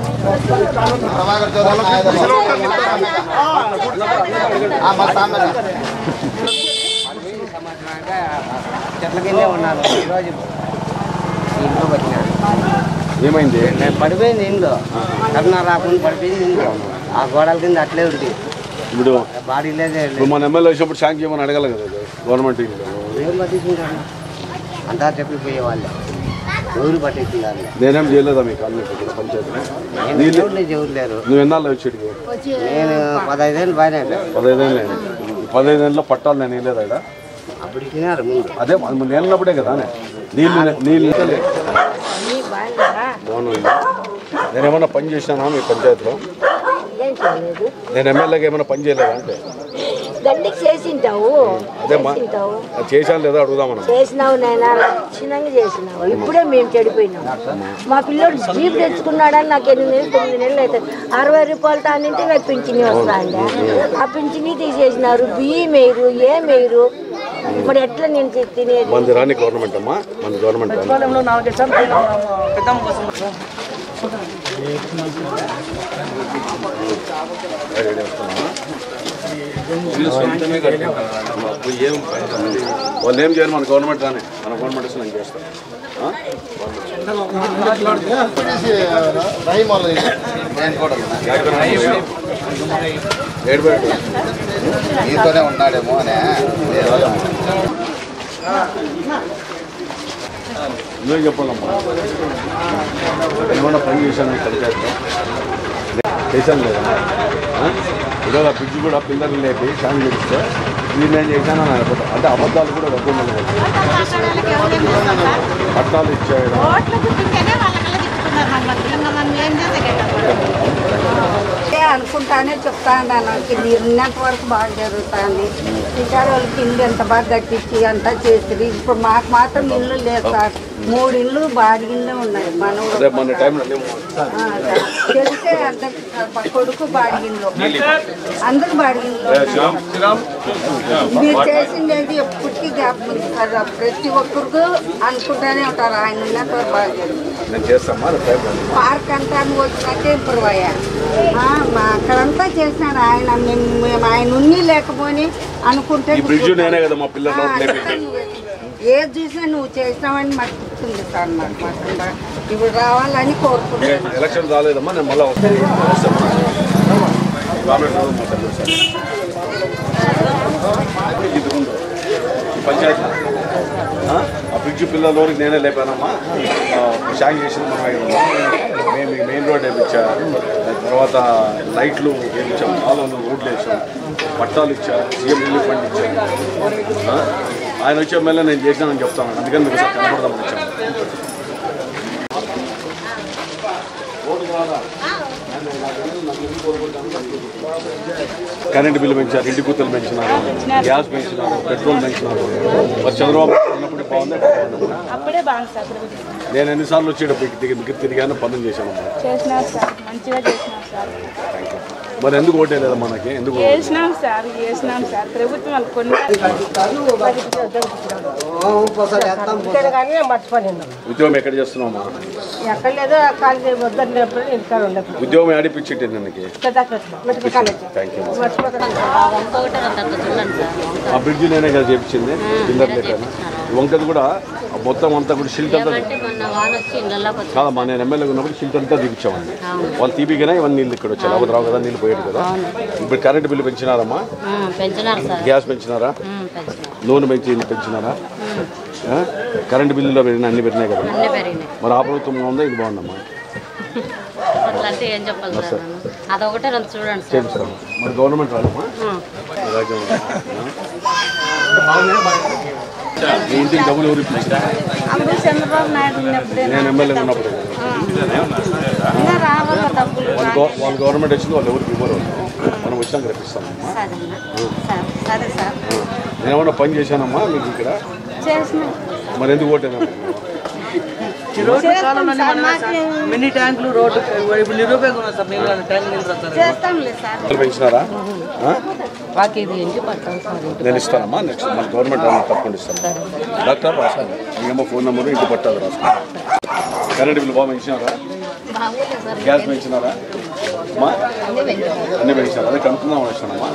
చెట్ల కిందే ఉన్నాను ఈరోజు ఇంట్లో పట్టినాడు ఏమైంది నేను పడిపోయింది ఇంట్లో కరోనా రాకుండా పడిపోయింది ఇంట్లో ఆ గోడల కింద అట్లే ఉంది ఇప్పుడు బాడీ లేదే ఇప్పుడు మన ఎమ్మెల్యే వచ్చినప్పుడు శాంక్ చేయమని అడగాలి కదా ఇది గవర్నమెంట్ ఇల్లు. ఏం పట్టించుకుంటారు అంతా చెప్పిపోయే వాళ్ళే ఎవరు పట్టించున్నారు నేనేం చేయలేదా మీ కాలనీ ఇక్కడ పంచాయతీ నీళ్ళు ఎవరు ఎవరు లేరు నువ్వు ఎన్నాళ్ళు వచ్చేటికి నేను పదహైదేళ్ళు బాగానే పదహైదేళ్ళు నేను పదహైదేళ్ళలో పట్టాలు నేను వేయలేదా ఇక్కడ అప్పుడు తినారు ముందు అదే మన నేను ఉన్నప్పుడే కదా నీళ్ళు నీళ్ళు బాగున్నాయి నేను ఏమన్నా పని చేసినానా మీ పంచాయతీలో ఏం చేయలేదు నేను ఎమ్మెల్యేగా ఏమైనా పని చేయలేదా అంటే గండికి చేసింటావు అదే మా చేసింటావు అది చేశాను లేదా అడుగుదామన్నా చేసినావు నాయన లక్షణంగా చేసినావు ఇప్పుడే మేము చెడిపోయినాం మా పిల్లోడు జీప్ తెచ్చుకున్నాడని నాకు ఎనిమిది నెలలు తొమ్మిది నెలలు అవుతుంది అరవై రూపాయలతో అన్నింటి నాకు పింఛని వస్తా అండి ఆ పింఛని తీసేసినారు బియ్యం వేయరు ఏం వేయరు ఇప్పుడు ఎట్లా నేను తి- తినేది మంది రాని గవర్నమెంట్ అమ్మా మన గవర్నమెంట్ రాని సచివాలయంలో నాలుగైదు సార్లు పోయినాం పెద్దమ్మ కోసం ఏం వాళ్ళు ఏం చేయరు మన గవర్నమెంట్ రాని మన గవర్నమెంట్ వస్తే నేను చేస్తాను ఆ? ఏడు బయట నీతోనే ఉన్నాడేమో అనే నువ్వే చెప్పాలమ్మా ఏమన్నా పని చేశాను పంచాయతీలో చేశాను లేదా ఆ? ఈరోజు ఆ బ్రిడ్జ్ కూడా పిల్లలు లేపి శాంతి చేస్తే ఇది నేను చేశాను అని అనుకుంటా అంటే అబద్ధాలు కూడా వద్దు పట్టాలు ఇచ్చాడు ఓట్లు గుర్తుంటేనే వాళ్ళకల్లా తిప్పుతున్నారు మమ్మల్ని ఇంకా మనం ఏం అంటే అనుకుంటానే చెప్తాను నాకు మీరు ఉన్నంత వరకు బాగా జరుగుతుంది ఈసారి వాళ్ళకి ఇల్లు ఎంత బాగా కట్టించి అంతా చేసి ఇప్పుడు మాకు మాత్రం ఇల్లు లేదు సార్ మూడు ఇల్లు బాడి ఇల్లు ఉన్నాయి మన ఊరు. అదే మన టైంలో మేము ఆ, తెలిసే అందరికి సార్, మా కొడుకు బాడి ఇల్లు అందరూ బాడి ఇల్లు ఏ, శ్రీరామ్ శ్రీరామ్ మీరు చేసింది ఎప్పటికీ జ్ఞాపకం ఉంది సార్ ప్రతి ఒక్కరికి అనుకుంటూనే ఉంటారు ఆయన ఉన్నంత వరకు బాగా జరుగుతుంది నేను చేస్తామా రేపు టైం రాని. పార్క్ అంతా వచ్చినట్టే ఇంప్రూవ్ అయ్యా ఆ, మా అక్కడంతా చేసినాడు ఆయన మేము మేము ఆయన ఉన్ని లేకపోని అనుకుంటే ఈ బ్రిడ్జ్ నేనే కదా మా పిల్లలు ఆ, లేపింది ఏది చూసినా నువ్వు చేసినావని మాకు గుర్తుంది సార్ మాకు మాత్రం బాగా. ఇప్పుడు రావాలని కోరుకుంటున్నాను ఎలక్షన్ రాలేదమ్మా నేను మళ్ళీ వస్తాను గవర్నమెంట్ రాదు మా తల్లి వస్తాను. ఇది ఉండు. ఈ పంచాయతీ ఆ? ఆ బ్రిడ్జ్ పిల్లలకి నేనే లేపానమ్మా ఆ, షాంగ్ చేసింది మనమే కదా మేము మెయిన్ రోడ్ వేయించా తర్వాత లైట్లు వేయించాం కాలువలు రోడ్లు వేసాం పట్టాలు ఇచ్చా సీఎం రిలీఫ్ ఫండ్ ఇచ్చా ఆ? ఆయన వచ్చే ఎమ్మెల్యే నేను చేసినానని చెప్తాను అందుకని మీకు ఒకసారి కనపడదామని వచ్చాను కరెంటు బిల్లు పెంచారు ఇంటి గుర్తులు పెంచినారు గ్యాస్ పెంచినారు పెట్రోల్ పెంచినారు మరి చంద్రబాబు నాయుడు ఉన్నప్పుడు బాగుంది అప్పుడే బాగుంది సార్ నేను ఎన్నిసార్లు వచ్చేటప్పుడు తిరిగి తిరిగి తిరిగాను పనులు చేశాను చేసినారు సార్ మంచిగా చేసినారు సార్ మరి ఎందుకు ఓటేలేదు మనకి ఎందుకు వేసినాం సార్ వేసినాం సార్ ప్రభుత్వం వాళ్ళు కొన్ని కానీ మర్చిపోలేదు ఉద్యోగం ఎక్కడ చేస్తున్నామా ఎక్కడ లేదో కాలేజీ వద్దన్నప్పుడు ఇంటికాడ ఉండదు ఉద్యోగం ఆడిపించింటి ನನಗೆ మెడికల్ కాలేజ్ థ్యాంక్ యూ మర్చిపోతాను ఆ బ్రిడ్జ్ నేనే కదా చేపించింది బిందర్ లేపాను వంకది కూడా ఆ మొత్తం అంతా కూడా షిల్ట్ అంతా ఏమంటే మొన్న వాన వచ్చి ఇళ్ళలోకి వచ్చి కాదమ్మా నేను ఎమ్మెల్యే ఉన్నప్పుడు షిల్ట్ అంతా దిగిచ్చామండి అవును. వాళ్ళు తీపిగానే ఇవన్నీ నీళ్ళు ఇక్కడ వచ్చాయి లేకపోతే రావు కదా నీళ్ళు పోయాడు కదా ఇప్పుడు కరెంట్ బిల్లు పెంచినారమ్మా ఉమ్, పెంచినారు సార్ గ్యాస్ పెంచినారా ఉమ్, పెంచినారు నూనె పెంచి పెంచినారా ఆ? కరెంట్ బిల్లులో పెరిగిన అన్ని పెరిగినాయి కదా అన్నీ పెరిగినాయి మరి ఆ ప్రభుత్వం ఉందా ఇది బాగుందమ్మా అట్లా అంటే ఏం చెప్పాలి సార్ నేను? అదొకటే రెండు చూడండి సార్ తెలుసు మరి గవర్నమెంట్ రాదమ్మా ఉమ్. రాజ్యం మీ ఇంటికి డబ్బులు ఎవరు ఇప్పించారు అప్పుడు చంద్రబాబు నాయుడు ఉన్నప్పుడే నేను ఎమ్మెల్యే ఉన్నప్పుడు ఇంకా రావాల డబ్బులు వాళ్ళు గవ- వాళ్ళు గవర్నమెంట్ వచ్చింది వాళ్ళు ఎవరికి ఇవ్వరు మనం వచ్చినాక రప్పిస్తామమ్మా సరేనా సార్ సరే సార్ నేనేమన్నా పని చేశానమ్మా మీకు ఇక్కడ చేసిన మరి ఎందుకు ఓటేనా ఈ రోడ్డు చేస్తాం కాలంలో సార్, మనమే సార్ మాకు- మినీ ట్యాంకులు రోడ్డు ఇప్పుడు నిరుపయోగం ఉన్నాయి సార్ నీళ్ళు ట్యాంక్ నీళ్ళు రాస్తారు చేస్తాంలే సార్ వాళ్ళు పెంచినారా ఆ? మాకు ఇది ఇంటి పట్టాలి సార్ ఇంటి నేను ఇస్తానమ్మా నెక్స్ట్ మన గవర్నమెంట్ వాళ్ళు తప్పకుండా ఇస్తాను డాక్టర్ రాసుకోండి మీ అమ్మ ఫోన్ నెంబరు ఇంటి పట్టాలి రాసుకోండి కరెంట్ బిల్లు బాగా పెంచినారా బాగోలేదు సార్ గ్యాస్ పెంచినారా అమ్మా అన్నీ పెంచారు అన్ని పెంచినారా అదే కనుక్కుందాం వచ్చానమ్మా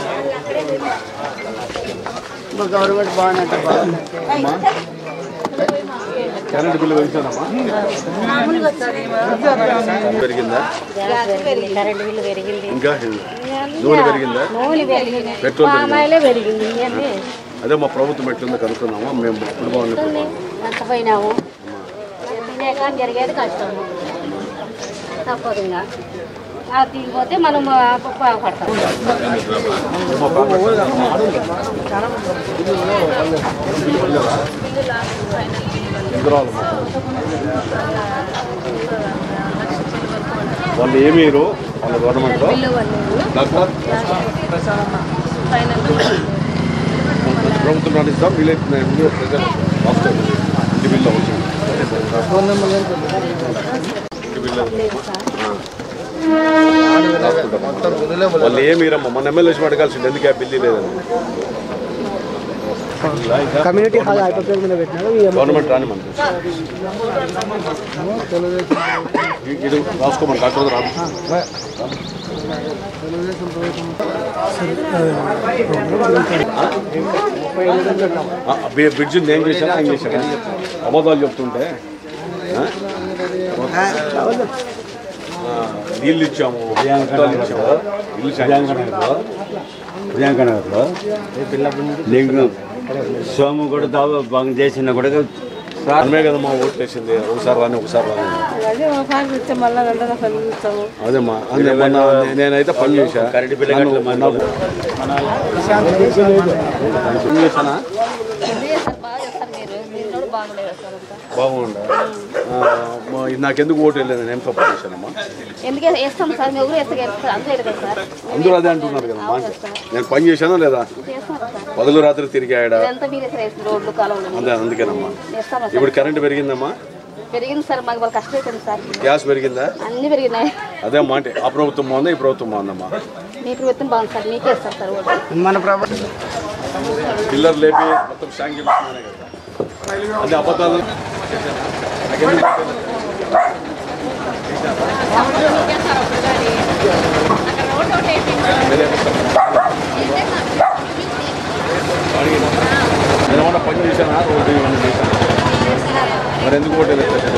గవర్నమెంట్ బాగున్నట్టు బాగుంది అమ్మా కరెంట్ బిల్లు పెంచానమ్మా మామూలుగా సార్ పెరిగిందా గ్యాస్ పెరిగింది కరెంట్ బిల్లు పెరిగింది ఇంకా నూనె పెరిగిందా నూనె పెరిగింది పెట్రోల్ పెరిగిందా? పామాయిలే పెరిగింది ఇవన్నీ అదే మా ప్రభుత్వం ఎట్లుందో కనుక్కున్నాము మేము ఇప్పుడు బాగున్నాం నష్టపోయినాము తినే కానీ జరిగేది కష్టము తప్పదు ఇంకా అది తిరిగిపోతే మనం బాగుపడతాం వాళ్ళు ఏమీరు వాళ్ళ గవర్నమెంట్ డాక్టర్ ప్రభుత్వం నడిస్తాం వీలైతే ప్రజలు రాష్ట్రం ఇంటి బిల్లు అవుతుంది ఇంటి బిల్లు రాసుకుంటాం. వాళ్ళు ఏమీరమ్మా మన ఎమ్మెల్యే వచ్చి అడగాల్సింది ఎందుకు ఆ బిల్లు లేదని కమ్యూనిటీ హాల్ హైపర్ మీద పెట్టినారు గవర్నమెంట్ రాని మనకి ఇది రాసుకోమని డాక్టర్ రాదు ఆ, బ్రి- బ్రిడ్జ్ ఏం చేశాను ఏం చేశాను అబద్ధాలు చెప్తుంటే ఆ? ఆ, నీళ్ళు ఇచ్చాము అబద్ధాలు ఇచ్చాము ఇల్లు ప్రియాంక నగర్లో నీకు సోము కూడా దావా బాగా చేసిన కూడా మనమే కదమ్మా ఓట్లు వేసింది ఒకసారి రాని ఒకసారి రాని అదే ఒకసారి ఇస్తే మళ్ళీ రెండోది అసలు ఇస్తాము అదేమ్మా అదే మొన్న నేనైతే పని చేశా కరెంటు బిల్లు నన్ను- కట్టలేదు నాకు- పని చేశానా బాగా చేస్తారు మీరు మీరు కూడా బాగుండేది సార్ అంతా బాగుండా నాకెందుకు ఓటు వెళ్ళలేదు నేను ఏం తప్పు చేశానమ్మా ఎందుకు వేస్తాం సార్ మేము ఎవరు వేస్తే గెలుస్తారు అందరూ వేయరు కదా సార్ అందరూ అదే అంటున్నారు కదమ్మా నేను పని చేశానా లేదా చేస్తాం సార్ పగలు రాత్రి తిరిగాడ ఇదంతా మీరే సార్ వేసిన రోడ్లు కాలువలు అదే అందుకేనమ్మా వేస్తాం సార్ ఇప్పుడు కరెంట్ పెరిగిందమ్మా పెరిగింది సార్ మాకు వాళ్ళు కష్టం అవుతుంది సార్ గ్యాస్ పెరిగిందా అన్నీ పెరిగినాయి అదే మాట ఆ ప్రభుత్వం బాగుందా ఈ ప్రభుత్వం బాగుందమ్మా మీ ప్రభుత్వం బాగుంది సార్ మీకే ఇస్తారు సార్ ఓటు మన ప్రభుత్వం పిల్లర్ లేపి మొత్తం శాంక్ చేపిస్తున్నానే కదా అదే అబద్ధాలు నాకెందుకు నేను ఏమన్నా పని చేశానా రోడ్డు ఇవన్నీ చేశాను మరి ఎందుకు ఓటు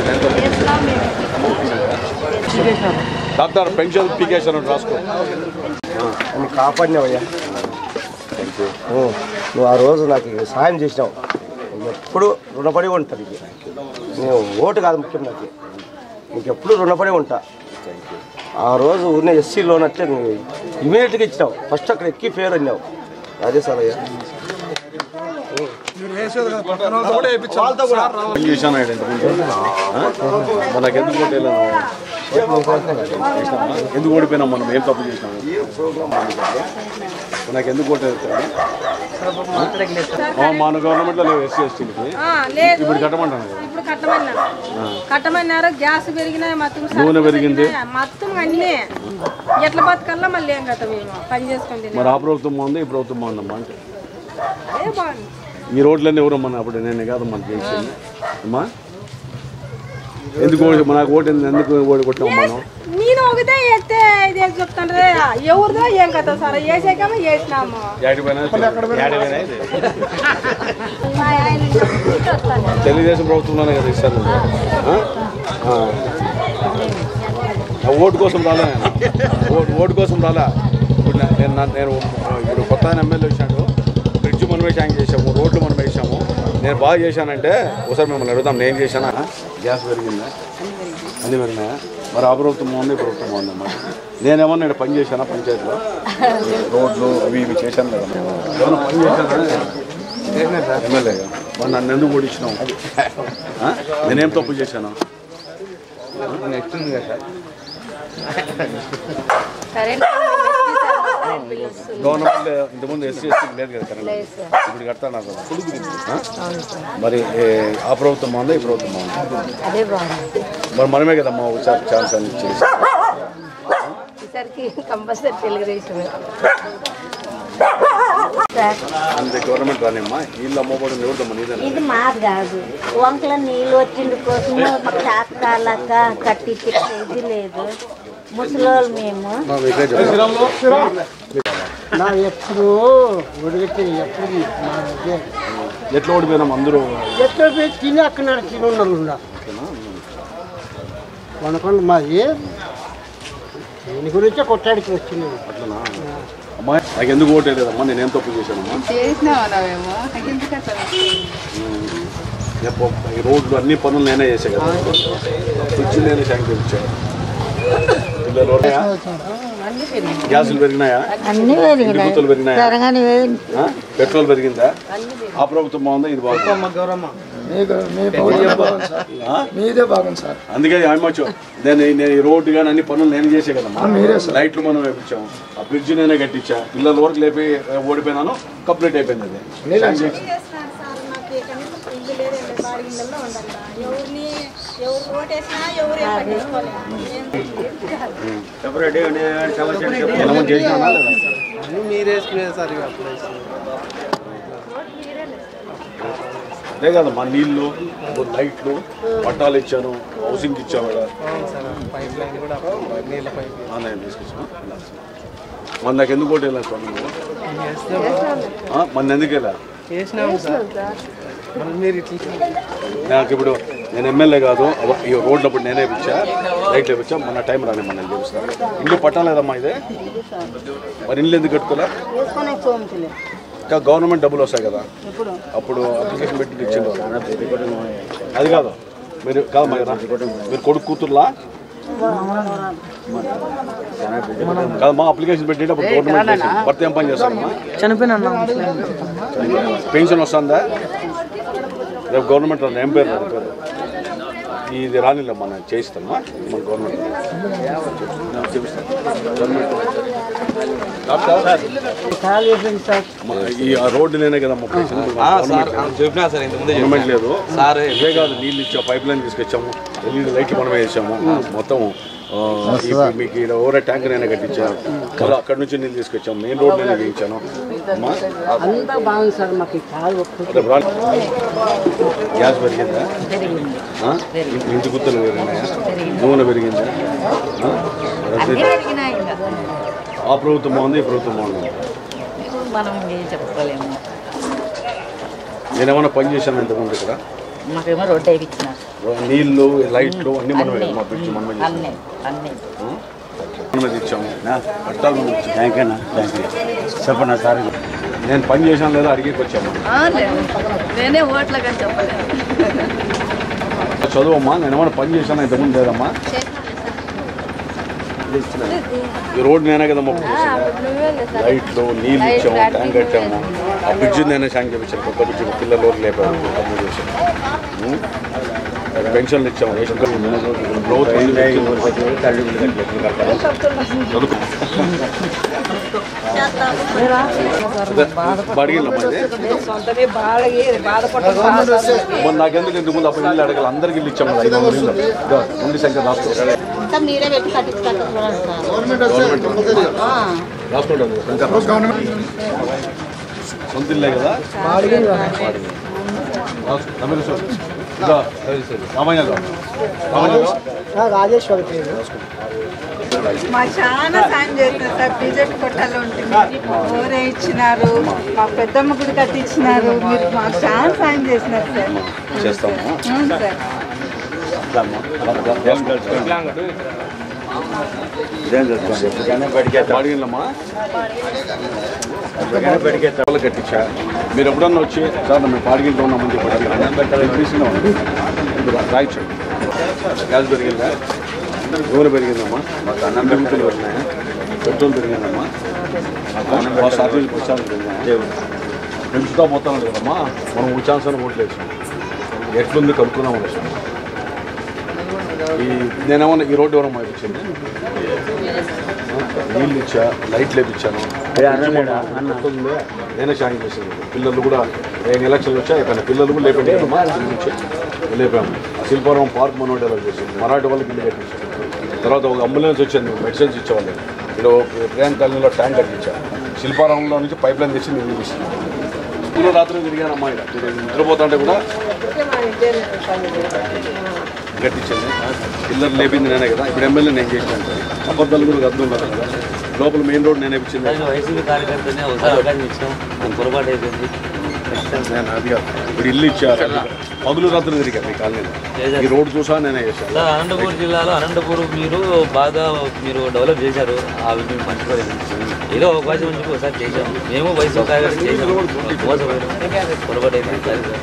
డాక్టర్ పెన్షన్ పీకేషన్ అని రాసుకో నువ్వు కాపాడినావయ్యా ఓ, నువ్వు ఆ రోజు నాకు సాయం చేసినావు ఎప్పుడు రుణపడి ఉంటా నీకు నేను ఓటు కాదు ముఖ్యం నాకు నీకు ఎప్పుడు రుణపడి ఉంటా ఆ రోజు ఉన్న ఎస్సీ లోన్ అంటే నువ్వు ఇమీడియట్గా ఇచ్చినావు ఫస్ట్ అక్కడ ఎక్కి ఫేర్ అన్నావు అదే సార్ అయ్యా వాళ్ళతో కూడా పని చేశాను ఆయన ఇంతకుముందు ఆ? మరి నాకు ఎందుకు ఓటు వేయలేదు? ఎందుకు ఓడిపోయినాం మనం ఏం తప్పు చేసినాము నాకు ఎందుకు ఓటు వేస్తారు? ఆ, మన గవర్నమెంట్లో లేవు ఎస్సీ ఎస్టీలకి ఆ, లేదు ఇప్పుడు కట్టమంటాను కదా. ఇప్పుడు కట్టమన్నారు కట్టమన్నారు గ్యాస్ పెరిగినాయి మొత్తం నూనె సరుకులు పెరిగింది. పెరిగినాయి, మొత్తం అన్నీ ఎట్ల బతకల్లా మళ్ళీ ఏం కదా మేము పని చేసుకొని తినే. మరి ఆ ప్రభుత్వం బాగుంది ఈ ప్రభుత్వం బాగుందమ్మా అంటే అదే బాగుంది ఈ రోడ్లన్నీ ఎవరమ్మా అప్పుడు నేను కాదు మన చేసింది అమ్మా ఎందుకు ఓడి- నాకు ఓటు ఎందుకు- ఎందుకు ఓడి కొట్టాం మనం నేను ఒకటే ఎత్తే ఇదే చెప్తాండ్రే ఎవరిదో ఏం కదా సార్ వేసాకేమో వేసినాము యాడికి పోయినా యాడికి పోయినా ఇది. తెలుగుదేశం ప్రభుత్వంలోనే కదా ఇస్తారు ఆ? ఆ. ఆ ఓటు కోసం రాలే నేను. ఓటు ఓటు కోసం రాలా ఇప్పుడు నే- నేను నా- నేను ఇప్పుడు కొత్త ఆయన ఎమ్మెల్యే వచ్చినాడు బ్రిడ్జ్ మనమే ట్యాంక్ చేసాము రోడ్లు మనం వేసాము నేను బాగా చేశానంటే ఒకసారి మిమ్మల్ని అడుగుతాం నేను చేశానా గ్యాస్ పెరిగిందా అన్ని పెరిగినాయా మరి ఆ ప్రభుత్వం బాగుంది ఈ ప్రభుత్వం బాగుందమ్మా నేనేమన్నా ఇక్కడ పని చేశానా పంచాయతీలో రోడ్లు అవి ఇవి చేశాను కదా ఏమన్నా పని చేశానా ఎమ్మెల్యేగా మరి నన్ను ఎందుకు ఓడించినావు ఆ? నేనేం తప్పు చేశాను నెక్స్ట్ ఉంది కదా గవర్నమెంట్ ఇంతకుముందు ఎస్సీ ఎస్టీ లేదు కదా కరెంట్ ఇప్పుడు కడతాను కదా ఆ? మరి ఏ, ఆ ప్రభుత్వం బాగుందా ఈ ప్రభుత్వం బాగుందా అదే బాగుంది మరి మనమే కదమ్మా ఒకసారి ఛాన్స్ అని ఇచ్చేసి ఈసారికి కంపల్సరీ తెలుగుదేశం అంతే గవర్నమెంట్ రానిమ్మా వీళ్ళు అమ్మబడి ఎవరిదమ్మా నీదే ఇది మాది కాదు వంకల నీళ్ళు వచ్చింది కోసం మాకు చేత కాలాక కట్టించే ఇది లేదు ముసలోళ్ళు మేము నా ఎప్పుడు ఉడిగితే ఎప్పుడు మా దగ్గర ఎట్లా ఓడిపోయినాం అందరూ ఎక్కడ పోయి తిని అక్కడ తిని ఉన్నారు ఉండ. వనకొండ మాది దీని గురించే కొట్టాడికి వచ్చింది అట్లనా అమ్మా నాకు ఎందుకు ఓటు లేదమ్మా నేనేం తప్పు చేశానమ్మా చేసినామన్నావేమో నాకు ఎందుకు అట్లా ఉమ్. ఎప్ప- ఈ రోడ్లు అన్ని పనులు నేనే చేసా కదా ఫ్రిడ్జ్ నేనే శాంక్షన్ ఇచ్చాను పిల్లలు ఉన్నాయా? గ్యాసులు పెరిగినాయా అన్నీ ఇంటి పెరిగినాయి గుర్తులు పెరిగినాయా పెరగని ఆ? పెట్రోల్ పెరిగిందా ఆ ప్రభుత్వం బాగుందా ఇది బాగుందా ఆ? మీదే బాగుంది సార్ అందుకే అమ్మచ్చు నేను నేను ఈ రోడ్డు కానీ అన్ని పనులు నేను చేసే కదమ్మా మీరే సార్. లైట్లు మనం వేపించాము ఆ బ్రిడ్జ్ నేనే కట్టించా పిల్లల వరకు లేపి ఓడిపోయినాను కంప్లీట్ అయిపోయింది అది మీరే శాంక్షన్ ఎవరిని ఎవరు ఓటేసినా ఎవరు ఏం పట్టించుకోలేదు మనం చేసినామా లేదా? అన్నీ మీరు వేసుకునేది సార్ ఇవి అప్లై అదే కదా మా నీళ్లు లైట్లు పట్టాలు ఇచ్చాను హౌసింగ్ ఇచ్చాము కదా పైప్ లైన్ కూడా నీళ్ళ పైప్ ఆన్లైన్ తీసుకొచ్చాను మన నాకు ఎందుకు ఓటు వెళ్ళాను స్వామి నువ్వు? ఆ? మన ఎందుకు వెళ్ళా వేసినాము సార్ మళ్ళీ మీరు ఇట్లా నాకు ఇప్పుడు నేను ఎమ్మెల్యే కాదు అవ- ఈ రోడ్లు అప్పుడు నేనే ఇచ్చా లైట్లు ఇచ్చా మన టైం రాని మన చూపిస్తాను ఇల్లు పట్టాలేదమ్మా ఇదే మరి ఇల్లు ఎందుకు కట్టుకోలే వేసుకొని సోమతులే ఇంకా గవర్నమెంట్ డబ్బులు వస్తాయి కదా ఇప్పుడు అప్పుడు అప్లికేషన్ పెట్టి ఇచ్చిండు అది కాదు మీరు కాదు మా కదా మీరు కొడుకు కూతుర్లా కాదు మా అప్లికేషన్ పెట్టేటప్పుడు గవర్నమెంట్ చేసింది. భర్త ఏం పని చేస్తారమ్మా చనిపోయినా పెన్షన్ వస్తుందా రేపు గవర్నమెంట్ రాదు. ఏం పేరు రాదు పేరు ఇది రానిలే మన చేయిస్తామా మన గవర్నమెంట్ చూపిస్తాం గవర్నమెంట్ ఖాళీ అయిపోయింది సార్ మన ఈ ఆ రోడ్డు నేనే కదమ్మా ఆ, సార్, ఆ, చెప్పినా సార్, ఇంతకుముందే గవర్నమెంట్ చెప్పినా. లేదు సార్, ఇవే కాదు నీళ్ళు ఇచ్చా పైప్ లైన్ తీసుకొచ్చాము ఎల్ఈడి లైట్లు మనమే వేసాము మొత్తం ఆ, ఇప్పుడు మీకు ఇక్కడ ఓవర్ ట్యాంక్ నేనే కట్టించాను మళ్ళీ అక్కడ నుంచి నీళ్ళు తీసుకొచ్చాము మెయిన్ రోడ్ నేనే వేయించాను అమ్మా అంతా బాగుంది సార్ మాకు ఈ కాలు ఒక్కటి అదే బ్రా- గ్యాస్ పెరిగిందా ఆ? ఇంటి- ఇంటి గుర్తులు పెరిగినాయా నూనె పెరిగిందా ఆ? అదే. పెరిగినాయి ఇంకా. ఆ ప్రభుత్వం బాగుంది ఈ ప్రభుత్వం బాగుంది మనం ఏం చెప్పుకోలేము నేనేమన్నా పని చేశాను ఇంతకుముందు ఇక్కడ మాకేమో రోడ్డు వేయించినారు నీళ్లు లైట్లు అన్ని మనమే మా బ్రిడ్జ్ మనమే చేసాం. అన్నీ అన్నీ మనమే తెచ్చాము పట్టాలు మనమే తెచ్చాము. థ్యాంక్ యూ అన్న థ్యాంక్ యూ చెప్పండి సార్ నేను పని చేశాను లేదా అడిగేకి వచ్చాము ఆ, లేదు. నేనే ఓట్లగా చెప్పలేదు చదువమ్మా నేను ఏమైనా పని చేశాను ఇంతకుముందు లేదమ్మా ఈ రోడ్ నేనే కదమ్మా లైట్లు నీళ్ళు ఇచ్చాము ట్యాంక్ కట్టాము ఆ బ్రిడ్జ్ నేనే శాంక్ చేయించాను కొత్త బ్రిడ్జ్ పిల్లలు రోజు లేపాము కంప్లీట్ చేసాము ఉం? పెన్షన్లు ఇచ్చాము రేషన్ కార్డు ప్రభుత్వం ఎందుకు ఇచ్చింది? చదువుకో. అదే, అడిగిల్లమ్మా ఇది సొంతమే బాధ బాధపడుతుంది మరి నాకెందుకు ఇంతకు ముందు అప్పుడు ఇల్లు అడగాలి అందరికి ఇల్లు ఇచ్చాము ఐదు వందల ఇల్లు ఇదో, ఉండి సంఖ్య రాసుకో అంతా మీరే పెట్టి కట్టించుకుంటున్నారు సార్ రాసుకోండి సంఖ్య రాసుకో. సొంత ఇల్లే కదా బాడిగే రాసుకో. తమిళ చూడు. ఇదో, సరే, సరే. రామయ్య గారు. రామయ్య గారు. రాజేశ్వరి పేరు మా చాలా సాయం చేస్తున్నారు సార్ బీజేపీ కొట్టాలో ఉంటుంది ఊరే ఇచ్చినారు మా పెద్దమ్మ గుడి కట్టించినారు మీరు మాకు చాలా సాయం చేసినారు సార్ చేస్తాము అవును సార్ బాడిగిల్లమ్మా వాళ్ళు కట్టించా మీరు ఎప్పుడన్నా వచ్చి సార్ మేము పాడిగిల్లో ఉన్నామని చెప్పి తీసుకున్నా రాయించండి గ్యాస్ పెరిగిందా నూనె పెరిగిందమ్మా మాకు అన్నం పెరుగుతులు పెరిగినాయా పెట్రోల్ పెరిగిందమ్మా మా సాధ్యం ప్రచారం పెరిగినాయా పెంచుతా పోతాను కదమ్మా మనం ఛాన్స్ అని ఓట్లేదు ఎట్లుంది కనుక్కున్నాం అనేసి ఈ నేనేమన్నా ఈ రోడ్డు ఎవరమ్మా ఇచ్చింది నీళ్ళు ఇచ్చా లైట్లు వేపించాను కొత్తది నేనే సాయం చేశాను పిల్లలు కూడా ఏం ఎలక్షన్లు వచ్చా ఇక్కడ పిల్లలు కూడా లేపండి కదమ్మా ఇక్కడి నుంచి లేపాము ఆ శిల్పారావం పార్క్ మనోడు డెవలప్ చేసింది మరాఠీ వాళ్ళకి ఇల్లు కట్టించాను తర్వాత ఒక అంబులెన్స్ వచ్చింది మెడిసిన్స్ ఇచ్చేవాళ్ళు ఇక్కడ ప్రియాంక కాలనీలో ట్యాంక్ కట్టించా శిల్పారావంలో నుంచి పైప్ లైన్ తెచ్చి నీళ్ళు తీసింది స్కూల్లో రాత్రి తిరిగానమ్మా ఇక్కడ నిద్రపోతుంటే కూడా కట్టించింది పిల్లలు లేపింది నేనే కదా ఇప్పుడు ఎమ్మెల్యే నేను చేసినాను అబద్ధాలు కూడా అర్థం ఉన్నారు కదా లోపల మెయిన్ రోడ్ నేనే ఇచ్చింది వైసీపీ కార్యకర్తనే ఒకసారి అవకాశం ఇచ్చాం నాకు పొరపాటు అయిపోయింది నేను అది కాదు ఇప్పుడు ఇల్లు ఇచ్చారు పగులు రాత్రి తిరిగాను మీ కాలనీలో ఈ రోడ్ చూసా నేనే చేశాను సార్ అనంతపూర్ జిల్లాలో అనంతపూర్ మీరు బాగా మీరు డెవలప్ చేశారు అవి మేము మర్చిపోలేదు ఏదో అవకాశం అని చెప్పి ఒకసారి చేశాము మేము వైసీపీ కార్యకర్త చేశాము మోసపోయాము పొరపాటు అయిపోయింది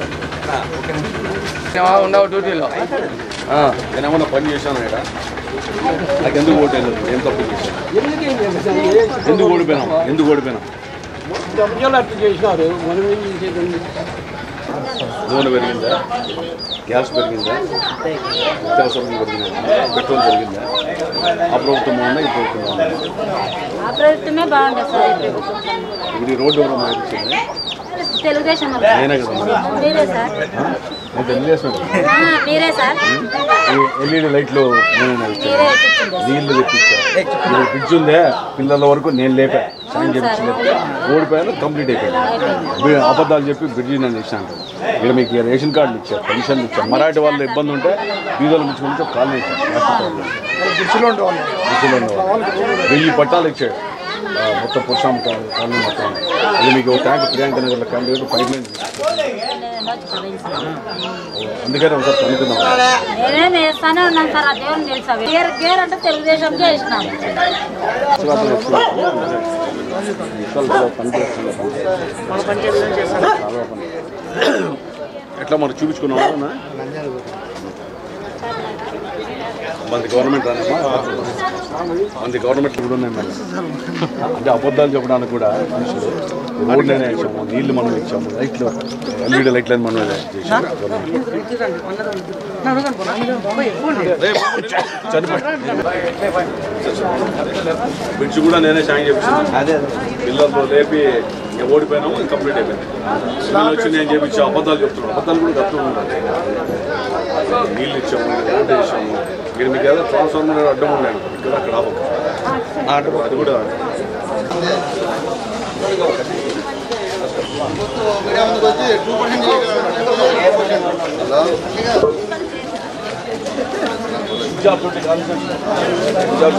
ఉండవు డ్యూటీలో నేనేమన్నా పని చేశాను ఇక్కడ నాకు ఎందుకు ఓటేది ఏం తప్పు చేశాను ఎందుకు ఓడిపోయినాం ఎందుకు ఓడిపోయినాం డబ్బులు అట్లా చేసినారు మనం ఏం చేసేది ఉంది? నూనె పెరిగిందా గ్యాస్ పెరిగిందా నిత్యావసరం పెరిగిందా పెట్రోల్ పెరిగిందా ఆ ప్రభుత్వం బాగుందా ఈ ప్రభుత్వం బాగుందా ఆ ప్రభుత్వమే బాగుంది సార్ ఈ ప్రభుత్వం కన్నా. ఇప్పుడు ఈ రోడ్డు ఎవరో మాకు ఇచ్చింది తెలుగుదేశం నేనే కదా మీరే సార్ నేను తెలుగుదేశం ఆ, మీరే సార్ ఎల్ఈడి లైట్లు నేనే ఇచ్చాను మీరే ఇప్పించింది నీళ్లు తెప్పించా ఇప్పుడు బ్రిడ్జ్ ఉందే పిల్లల వరకు నేను లేపా సాయం చేపించలేదు ఓడిపోయాను కంప్లీట్ అయిపోయింది వీ- అబద్ధాలు చెప్పి బ్రిడ్జి నేను ఇచ్చాను ఇక్కడ మీకు రేషన్ కార్డులు ఇచ్చారు పెన్షన్లు ఇచ్చారు మరాఠీ వాళ్ళ ఇబ్బంది ఉంటే బీదోలు ముచ్చుకుంటే కాలనీ ఇచ్చారు బ్రిడ్జిలో ఉండేవాళ్ళు బ్రిడ్జిలో ఉన్నవాళ్ళు. వెయ్యి పట్టాలు ఇచ్చాడు ఆ, మొత్తం పురుషాం కాలనీ మొత్తం ఇది మీకు ట్యాంక్ ప్రియాంక నగర్లో క్యాండిడేట్ పైప్ లైన్ అందుకని ఒకసారి కనుక్కుందాం నేనేం వేస్తానే ఉన్నాను సార్ ఆ దేవుని తెలుసా గేర్ గేర్ అంటే తెలుగుదేశంకే వేసినాం శివార్తలు వస్తున్నాయి. విశాఖలో పనిచేస్తుంది పనిచేస్తుంది. చాలా పని. ఎట్లా మరి చూపించుకున్నావా మంది గవర్నమెంట్ రానమ్మా మంది గవర్నమెంట్ కూడా ఉన్నాయి మరి అంటే అబద్ధాలు చెప్పడానికి కూడా మనుషులు రోడ్ నేనే ఇచ్చాము నీళ్లు మనం ఇచ్చాము లైట్లు ఎల్ఈడి లైట్లను మనం చేసాము బ్రిడ్జ్ కూడా నేనే సాయం చేపించాను అదే పిల్లలతో లేపి ఇక ఓడిపోయినాము ఇది కంప్లీట్ అయిపోయింది పిల్లలు వచ్చి నేను చేపించా అబద్ధాలు చెప్తున్నాను అబద్ధాలు కూడా చెప్తూ ఉంటాను నీళ్ళు ఇచ్చాము రోడ్డు వేసాము ఇక్కడ మీకు ఏదో ట్రాన్స్ఫార్మర్ అడ్డం ఉన్నాను ఇక్కడ అక్కడ ఆపకు. అది కూడా మీడియా ముందుకు వచ్చి టూ జాబ్ తోటి కాన్సెప్ట్ జాబ్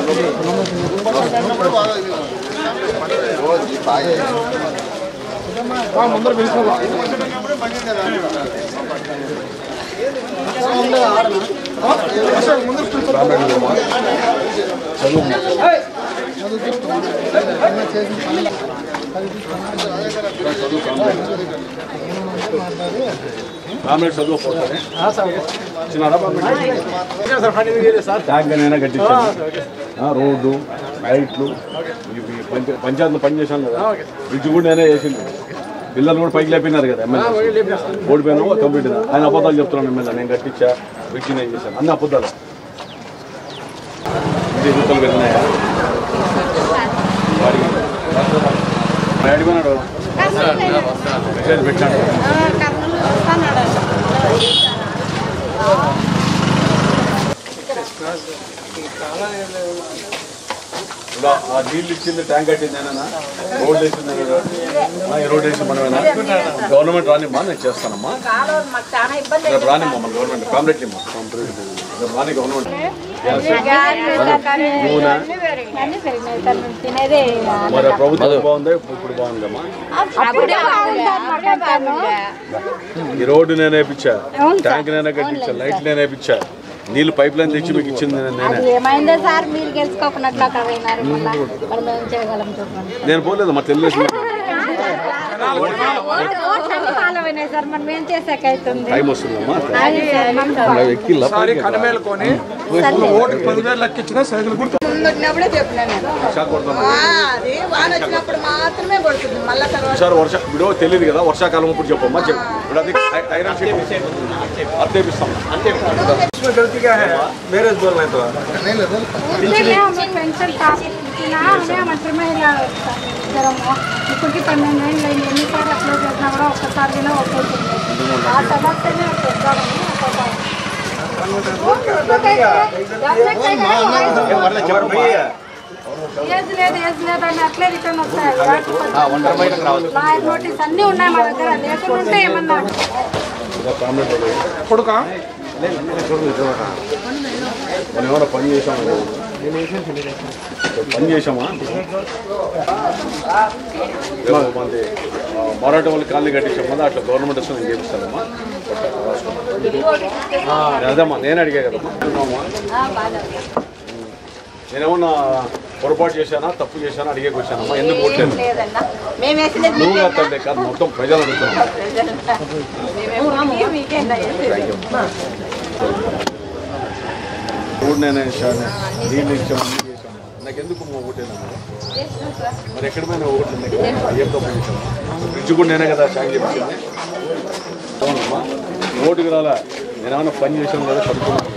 ముందర పిలుచుకోవా ముందర కామ్రేడ్ చదువు పోతానే చిన్నారా సార్ ట్యాంక్ అయినా కట్టించాను ఆ, రోడ్డు లైట్లు ఇవి పంచ- పంచాయతీలో పని చేశాను కదా బ్రిడ్జ్ కూడా నేనే చేసింది పిల్లలు కూడా పైకి లేపినారు కదా ఎమ్మెల్యే ఓడిపోయినా కంప్లీట్ ఆయన అబద్ధాలు చెప్తున్నాను ఎమ్మెల్యే నేను కట్టించా బ్రిడ్జ్ నేను చేశాను అన్ని అబద్ధాలు ఇది రూపాయలు పెట్టినాయా వాడికి అడిగినాడు పెట్టాడు ఇప్పుడు ఆ- ఆ నీళ్ళు ఇచ్చింది ట్యాంక్ కట్టింది నేనేనా రోడ్లు వేసింది నేనేనా? ఆ, ఈ రోడ్డు వేసింది మనమేనా గవర్నమెంట్ రానిమ్మా నేను చేస్తానమ్మా రేపు రానిమ్మా మన గవర్నమెంట్ కాంప్లీట్ ఇమ్మా రేపు రాని గవర్నమెంట్ నువ్వునా తినేదే మరి ప్రభుత్వం బాగుందా ఇప్పుడు బాగుందమ్మా అప్పుడే ఈ రోడ్డు నేను వేయించా ట్యాంక్ నేనే కట్టించా లైట్ నేను వేయించా నీళ్ళు పైప్ లైన్ తెచ్చి మీకు ఇచ్చింది నేనే అది ఏమైందో సార్ మీరు గెలుచుకోకున్నట్లు అక్కడ పోయినారు మళ్ళా మరి మేము చేయగలం చెప్పండి నేను పోలేదు మా తెలియదు ఫాలో అయినాయి సార్ మరి మేము చేసాకైతుంది టైం వస్తుందమ్మా అది సార్ మనం అలా ఎక్కిల్లా సారీ పైకి? కనమేలుకొని ఓటు పదివేలు లెక్కించిన సైకిల్ గుర్తు ముందున్నప్పుడే చెప్పినా నేను వర్షాలు పడుతున్నాయి. ఆ, అది వాన వచ్చినప్పుడు మాత్రమే పడుతుంది మళ్ళా తర్వాత సార్ వర్ష ఇప్పుడు తెలియదు కదా వర్షాకాలం ఇప్పుడు చెప్పమ్మా చెప్పు ఇప్పుడు అది ఐ- ఐరన్ షీట్ అది తెప్పిస్తాం इसमें गलती क्या है मेरे बोलना है तो పెన్షన్ ఇచ్చినా అదే మంత్రమే ఇలా జ్వరము ఇప్పటికి పన్నెండు ఏళ్ళు అయింది ఎన్నిసార్లు అప్లై చేసినా కూడా ఒక్కసారిగా ఒకేసింది ఆ సమస్యనే పెద్దాము ఏజ్ లేదు ఏజ్ లేదు అని అట్లే రిటర్న్ వస్తాయి లాయర్ నోటీస్ అన్నీ ఉన్నాయి మా దగ్గర లేకుండా ఉంటే ఏమన్నా కొడుకా మనం ఏమైనా పని చేసామా పని చేసామా ఏమో మంది మరాఠా వాళ్ళు కాలనీ కట్టించాం కదా అట్లా గవర్నమెంట్ వస్తే నేను చేపిస్తానమ్మా ఆ, అదమ్మా నేను అడిగా కదమ్మా అమ్మా. నేనేమన్నా పొరపాటు చేశానా తప్పు చేశానా అడిగే వచ్చానమ్మా ఎందుకు ఓట్లేదు లేదన్నా మేము వేసినది నువ్వు కాదు తల్లి కాదు మొత్తం ప్రజలు అడుగుతున్నాం మేమేమో మీకేందా రోడ్ నేను వేసాను నీళ్ళు ఇచ్చాము అన్నీ చేశాము నాకు ఎందుకు మా ఓటేనా మరి ఎక్కడ పోయినా ఓట్లు ఉన్నాయి కదా? ఏం తప్పు చేశాను బ్రిడ్జ్ కూడా నేనే కదా సాయం చెప్పింది అవునమ్మా ఓటుకు రాలా నేను ఏమైనా పని చేశాను కదా చదువుకున్నాను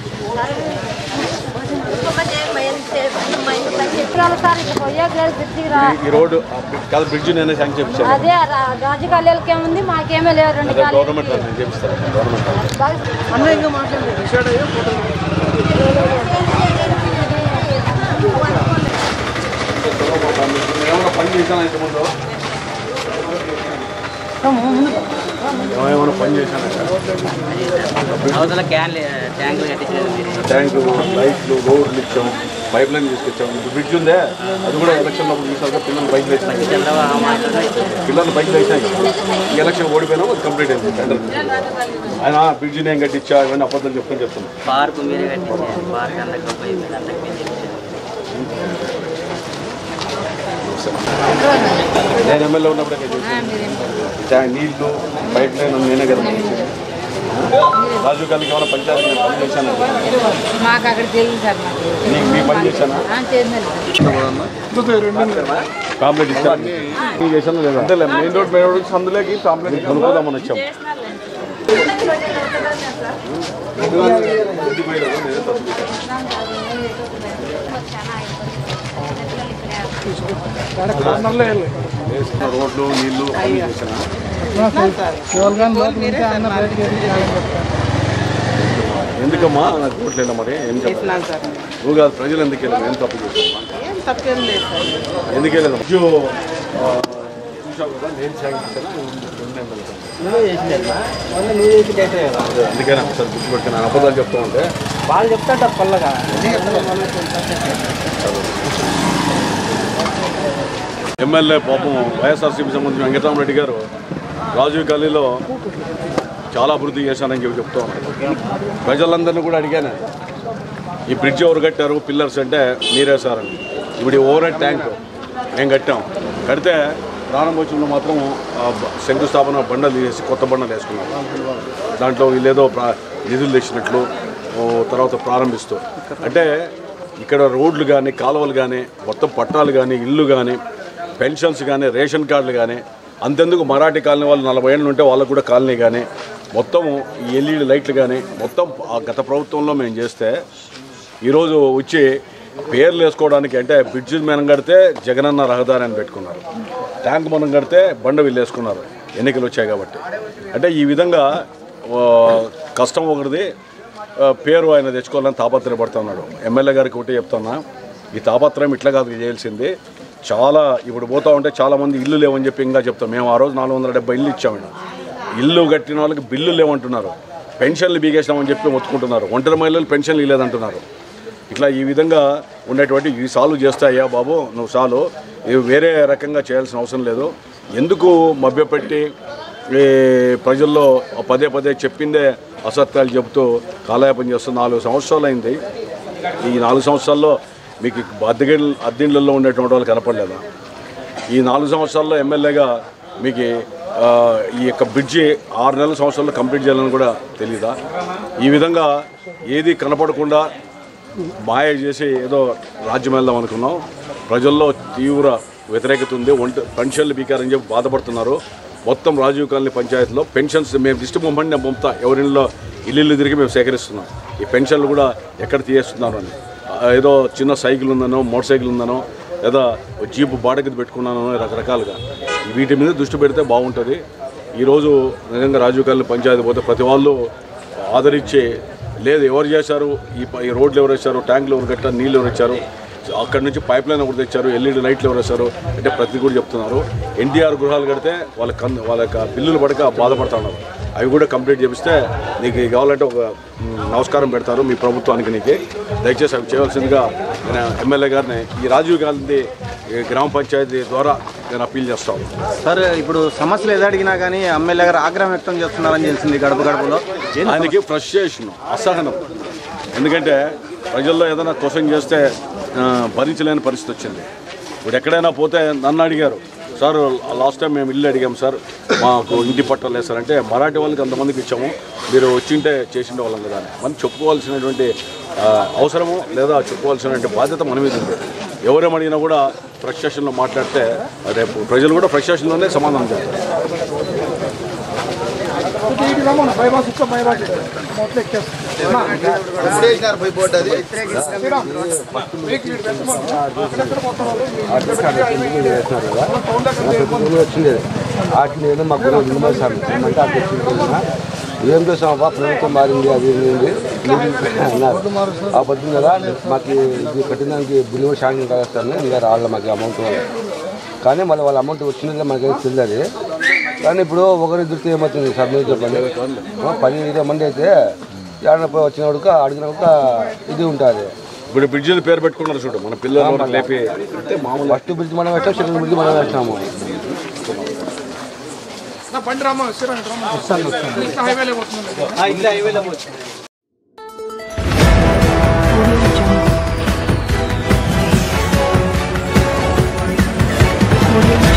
చిత్రాలు సార్ ఇక పోయే బ్రిడ్జికి రా ఈ- ఈ రోడ్డు ఆ బ్రిడ్జ్- కాదు బ్రిడ్జ్ నేనే సాయం చెప్పించాను అదే రా- రాజు కాలేలకి ఏముంది మాకేమీ లేవు రెండు అదే కాలేజీలు. గవర్నమెంట్ వాళ్ళు నేను చేపిస్తాను గవర్నమెంట్ వాళ్ళు. అన్న ఇంకా మాట్లాడండి డిసైడ్ అయ్యే ఫోటో నేను ఏమైనా పని చేశాను ఇంతకుముందు ఏమైనా పని చేశాను అవతల క్యాన్ ట్యాంకులు కట్టించారు మీరు ట్యాంకు లైట్లు రోడ్లు ఇచ్చాం పైప్ లైన్ తీసుకొచ్చాం ఇప్పుడు బ్రిడ్జ్ ఉందే అది కూడా ఎలక్షన్ లో చూసాక పిల్లలు బైక్ వేసినాయి పిల్లలు బైక్ వేసినాయి ఈ ఎలక్షన్ ఓడిపోయినా అది కంప్లీట్ అయింది టెండర్ ఆయన బ్రిడ్జ్ నేను కట్టించా ఇవన్నీ అబద్ధాలు చెప్పుకొని చెప్తున్నాను పార్కు మీరే కట్టించారు పార్క్ అందరికి పోయి అందరికి మీరు తెచ్చారు. నేను ఎమ్మెల్యే ఉన్నప్పుడే కదా చేశాను. ట్యాంక్ నీళ్లు పైప్ లైన్ నేనే కదా చేసింది. రాజీవ్ గాంధీకి ఏమైనా పంచాయతీ నేను పని చేశాను మాకు అక్కడ తెలియదు సార్ మాకు నీకు నీ పని చేశానా ఆ, చేసినారు కాంప్లైంట్ ఇచ్చాను నేను చేశాను లేదా అంతే మెయిన్ రోడ్ మెయిన్ రోడ్ అందులోకి కాంప్లైంట్ కనుక్కోదామని వచ్చాం వేసుకున్న రోడ్లు నీళ్లు అన్ని చేశాను ఎందుకమ్మా నాకు ఓట్లేనా మరి ఏం చెప్పాలి సార్ నువ్వు కాదు ప్రజలు ఎందుకు వెళ్ళాము ఏం తప్పు చేశాను ఏం తప్పేం లేదు సార్ ఎందుకు వెళ్ళాము అయ్యో, ఆ, చూసావు కదా నేను సాయం చేశాను రెండు ఎమ్మెల్యే కదా. అదే, అందుకే నాకు సార్ గుర్తుపెట్టుకుని నేను అబద్ధాలు చెప్తా ఉంటే వాళ్ళు చెప్తాంటారు పల్లగా ఎమ్మెల్యే పాపం వైఎస్ఆర్సీపీ సంబంధించిన వెంకటరామరెడ్డి గారు రాజీవ్ గల్లీలో చాలా అభివృద్ధి చేశానని చెప్పి చెప్తా ఉన్నారు ప్రజలందరినీ కూడా అడిగాను ఈ బ్రిడ్జ్ ఎవరు కట్టారు పిల్లర్స్ అంటే మీరే సార్ అని ఇప్పుడు ఈ ఓవర్ హెడ్ ట్యాంక్ మేము కట్టాం కడితే ప్రారంభోత్సవంలో మాత్రం ఆ బ- శంకుస్థాపన బండలు తీసేసి కొత్త బండలు వేసుకున్నాం దాంట్లో వీళ్ళేదో ప్రా- నిధులు తెచ్చినట్లు ఓ తర్వాత ప్రారంభిస్తూ అంటే ఇక్కడ రోడ్లు కానీ కాలువలు కానీ మొత్తం పట్టాలు కానీ ఇల్లు కానీ పెన్షన్స్ కానీ రేషన్ కార్డులు కానీ అంతెందుకు మరాఠీ కాలనీ వాళ్ళు నలభై ఏళ్ళు ఉంటే వాళ్ళకు కూడా కాలనీ కానీ మొత్తం ఈ ఎల్ఈడి లైట్లు కానీ మొత్తం ఆ గత ప్రభుత్వంలో మేము చేస్తే ఈరోజు వచ్చి పేర్లు వేసుకోవడానికి అంటే బ్రిడ్జి మనం కడితే జగనన్న రహదారి అని పెట్టుకున్నారు ట్యాంక్ మనం కడితే బండ వీళ్ళు వేసుకున్నారు ఎన్నికలు వచ్చాయి కాబట్టి అంటే ఈ విధంగా ఆ, కష్టం ఒకటిది ఆ, పేరు ఆయన తెచ్చుకోవాలని తాపత్రయపడుతున్నాడు ఎమ్మెల్యే గారికి ఒకటి చెప్తున్నా ఈ తాపత్రయం ఇట్లా కాదు చేయాల్సింది చాలా ఇప్పుడు పోతా ఉంటే చాలామంది ఇల్లు లేవని చెప్పి ఇంకా చెప్తాం మేము ఆ రోజు నాలుగు వందల డెబ్బై ఇల్లు ఇచ్చాము ఇల్లు కట్టిన వాళ్ళకి బిల్లు లేవంటున్నారు పెన్షన్లు బీగేసినామని చెప్పి మొత్తుకుంటున్నారు ఒంటరి మహిళలు పెన్షన్లు ఇవ్వలేదంటున్నారు ఇట్లా ఈ విధంగా ఉండేటువంటి ఈ సాల్వ్ చేస్తాయా బాబు నువ్వు సాలు ఇవి వేరే రకంగా చేయాల్సిన అవసరం లేదు ఎందుకు మభ్యపెట్టి ఈ ప్రజల్లో పదే పదే చెప్పిందే అసత్యాలు చెబుతూ కాలయాపన చేస్తూ నాలుగు సంవత్సరాలు అయింది ఈ నాలుగు సంవత్సరాల్లో మీకు అద్దె అద్దెళ్ళల్లో ఉండేటువంటి వాళ్ళు కనపడలేదా ఈ నాలుగు సంవత్సరాల్లో ఎమ్మెల్యేగా మీకు ఆ, ఈ యొక్క బ్రిడ్జి ఆరు నెలల సంవత్సరాల్లో కంప్లీట్ చేయాలని కూడా తెలీదా ఈ విధంగా ఏది కనపడకుండా మాయ చేసి ఏదో రాజ్యం వెళ్దాం అనుకున్నాం ప్రజల్లో తీవ్ర వ్యతిరేకత ఉంది ఒంట పెన్షన్లు బీకారని చెప్పి బాధపడుతున్నారు మొత్తం రాజీవ్ కాలనీ పంచాయతీలో పెన్షన్స్ మేము లిస్ట్ పంపండి నేను పంపుతా ఎవరిలో ఇల్లు తిరిగి మేము సేకరిస్తున్నాం ఈ పెన్షన్లు కూడా ఎక్కడ తీయేస్తున్నారు అని ఆ, ఏదో చిన్న సైకిల్ ఉందనో మోటార్ సైకిల్ ఉందనో లేదా ఓ జీపు బాడకి పెట్టుకున్నానో రకరకాలుగా వీటి మీద దృష్టి పెడితే బాగుంటుంది ఈరోజు నిజంగా రాజీవ్ కాలనీ పంచాయతీ పోతే ప్రతి వాళ్ళు ఆదరించి లేదు ఎవరు చేశారు ఈ ప- ఈ రోడ్లు ఎవరు వేశారు ట్యాంకులు ఎవరు కట్టారు నీళ్ళు ఎవరు ఇచ్చారు అక్కడి నుంచి పైప్ లైన్ ఎవరు తెచ్చారు ఎల్ఈడి లైట్లు ఎవరు వేశారు అంటే ప్రతి కూడా చెప్తున్నారు ఎన్టీఆర్ గృహాలు కడితే వాళ్ళ కన్ వాళ్ళ యొక్క బిల్లులు పడక బాధపడుతున్నారు అవి కూడా కంప్లీట్ చేపిస్తే నీకు కావాలంటే ఒక మ్, నమస్కారం పెడతారు మీ ప్రభుత్వానికి నీకు దయచేసి అవి చేయవలసిందిగా నేను ఎమ్మెల్యే గారిని ఈ రాజీవ్ గాంధీ ఈ గ్రామ పంచాయతీ ద్వారా నేను అప్పీల్ చేస్తాను సార్ ఇప్పుడు సమస్యలు ఏది అడిగినా కానీ ఎమ్మెల్యే గారు ఆగ్రహం వ్యక్తం చేస్తున్నారని తెలిసింది గడప గడపలో ఏంటి ఆయనకి ఫ్రస్ట్రేషన్ అసహనం ఎందుకంటే ప్రజల్లో ఏదైనా క్వశ్చన్ చేస్తే ఆ, భరించలేని పరిస్థితి వచ్చింది ఇప్పుడు ఎక్కడైనా పోతే నన్ను అడిగారు సార్ లాస్ట్ టైం మేము ఇల్లు అడిగాం సార్ మాకు ఇంటి పట్టాలు వేస్తారంటే మరాఠీ వాళ్ళకి అంతమందికి ఇచ్చాము మీరు వచ్చింటే చేసిండే వాళ్ళం కదా అని మనం చెప్పుకోవాల్సినటువంటి ఆ, అవసరము లేదా చెప్పుకోవాల్సినటువంటి బాధ్యత మన మీద ఉంది ఎవరేమడిగినా కూడా ఫ్రస్ట్రేషన్లో మాట్లాడితే రేపు ప్రజలు కూడా ఫ్రస్ట్రేషన్లోనే సమాధానం చేస్తారు బైపాస్ ఇచ్చా బైపాస్ మొత్తం ఎక్కేస్తాం ఎప్పుడు వేసినారు పోయి బోర్డు అది వచ్చింది వాటిని ఏదో మాకు రెండు మూడు సార్లు అంటే అక్కడ వచ్చింది ఏం చేసామబ్బా ప్రభుత్వం మారింది అది ఏంది అన్నారు ఆ పొద్దున కదా మాకు ఇది కట్టినానికి బిల్లు కూడా షాంక్షన్ కలుస్తాను ఇంకా రాళ్ళ మాకు అమౌంట్ కానీ మళ్ళీ వాళ్ళ అమౌంట్ వచ్చిందంటే మాకేం తెలియదు కానీ ఇప్పుడు ఒకరి దృష్టి ఏమవుతుంది సార్ మీరు చెప్పండి ఆ, పది ఇరవై మంది అయితే ఏడన పోయి వచ్చినప్పుడు అడిగినాక ఇది ఉంటుంది ఇప్పుడు బ్రిడ్జిలు పేరు పెట్టుకున్నారు చూడు మన పిల్లలు లేపి అంటే మామూలు ఫస్ట్ బ్రిడ్జ్ మనం వేస్తాం సెకండ్ బ్రిడ్జ్ మనం వేస్తాము నా బండి రామా శ్రీరంగ రామా ఇంకా హైవేలో పోతున్నాను ఇల్లు హైవేలో Audio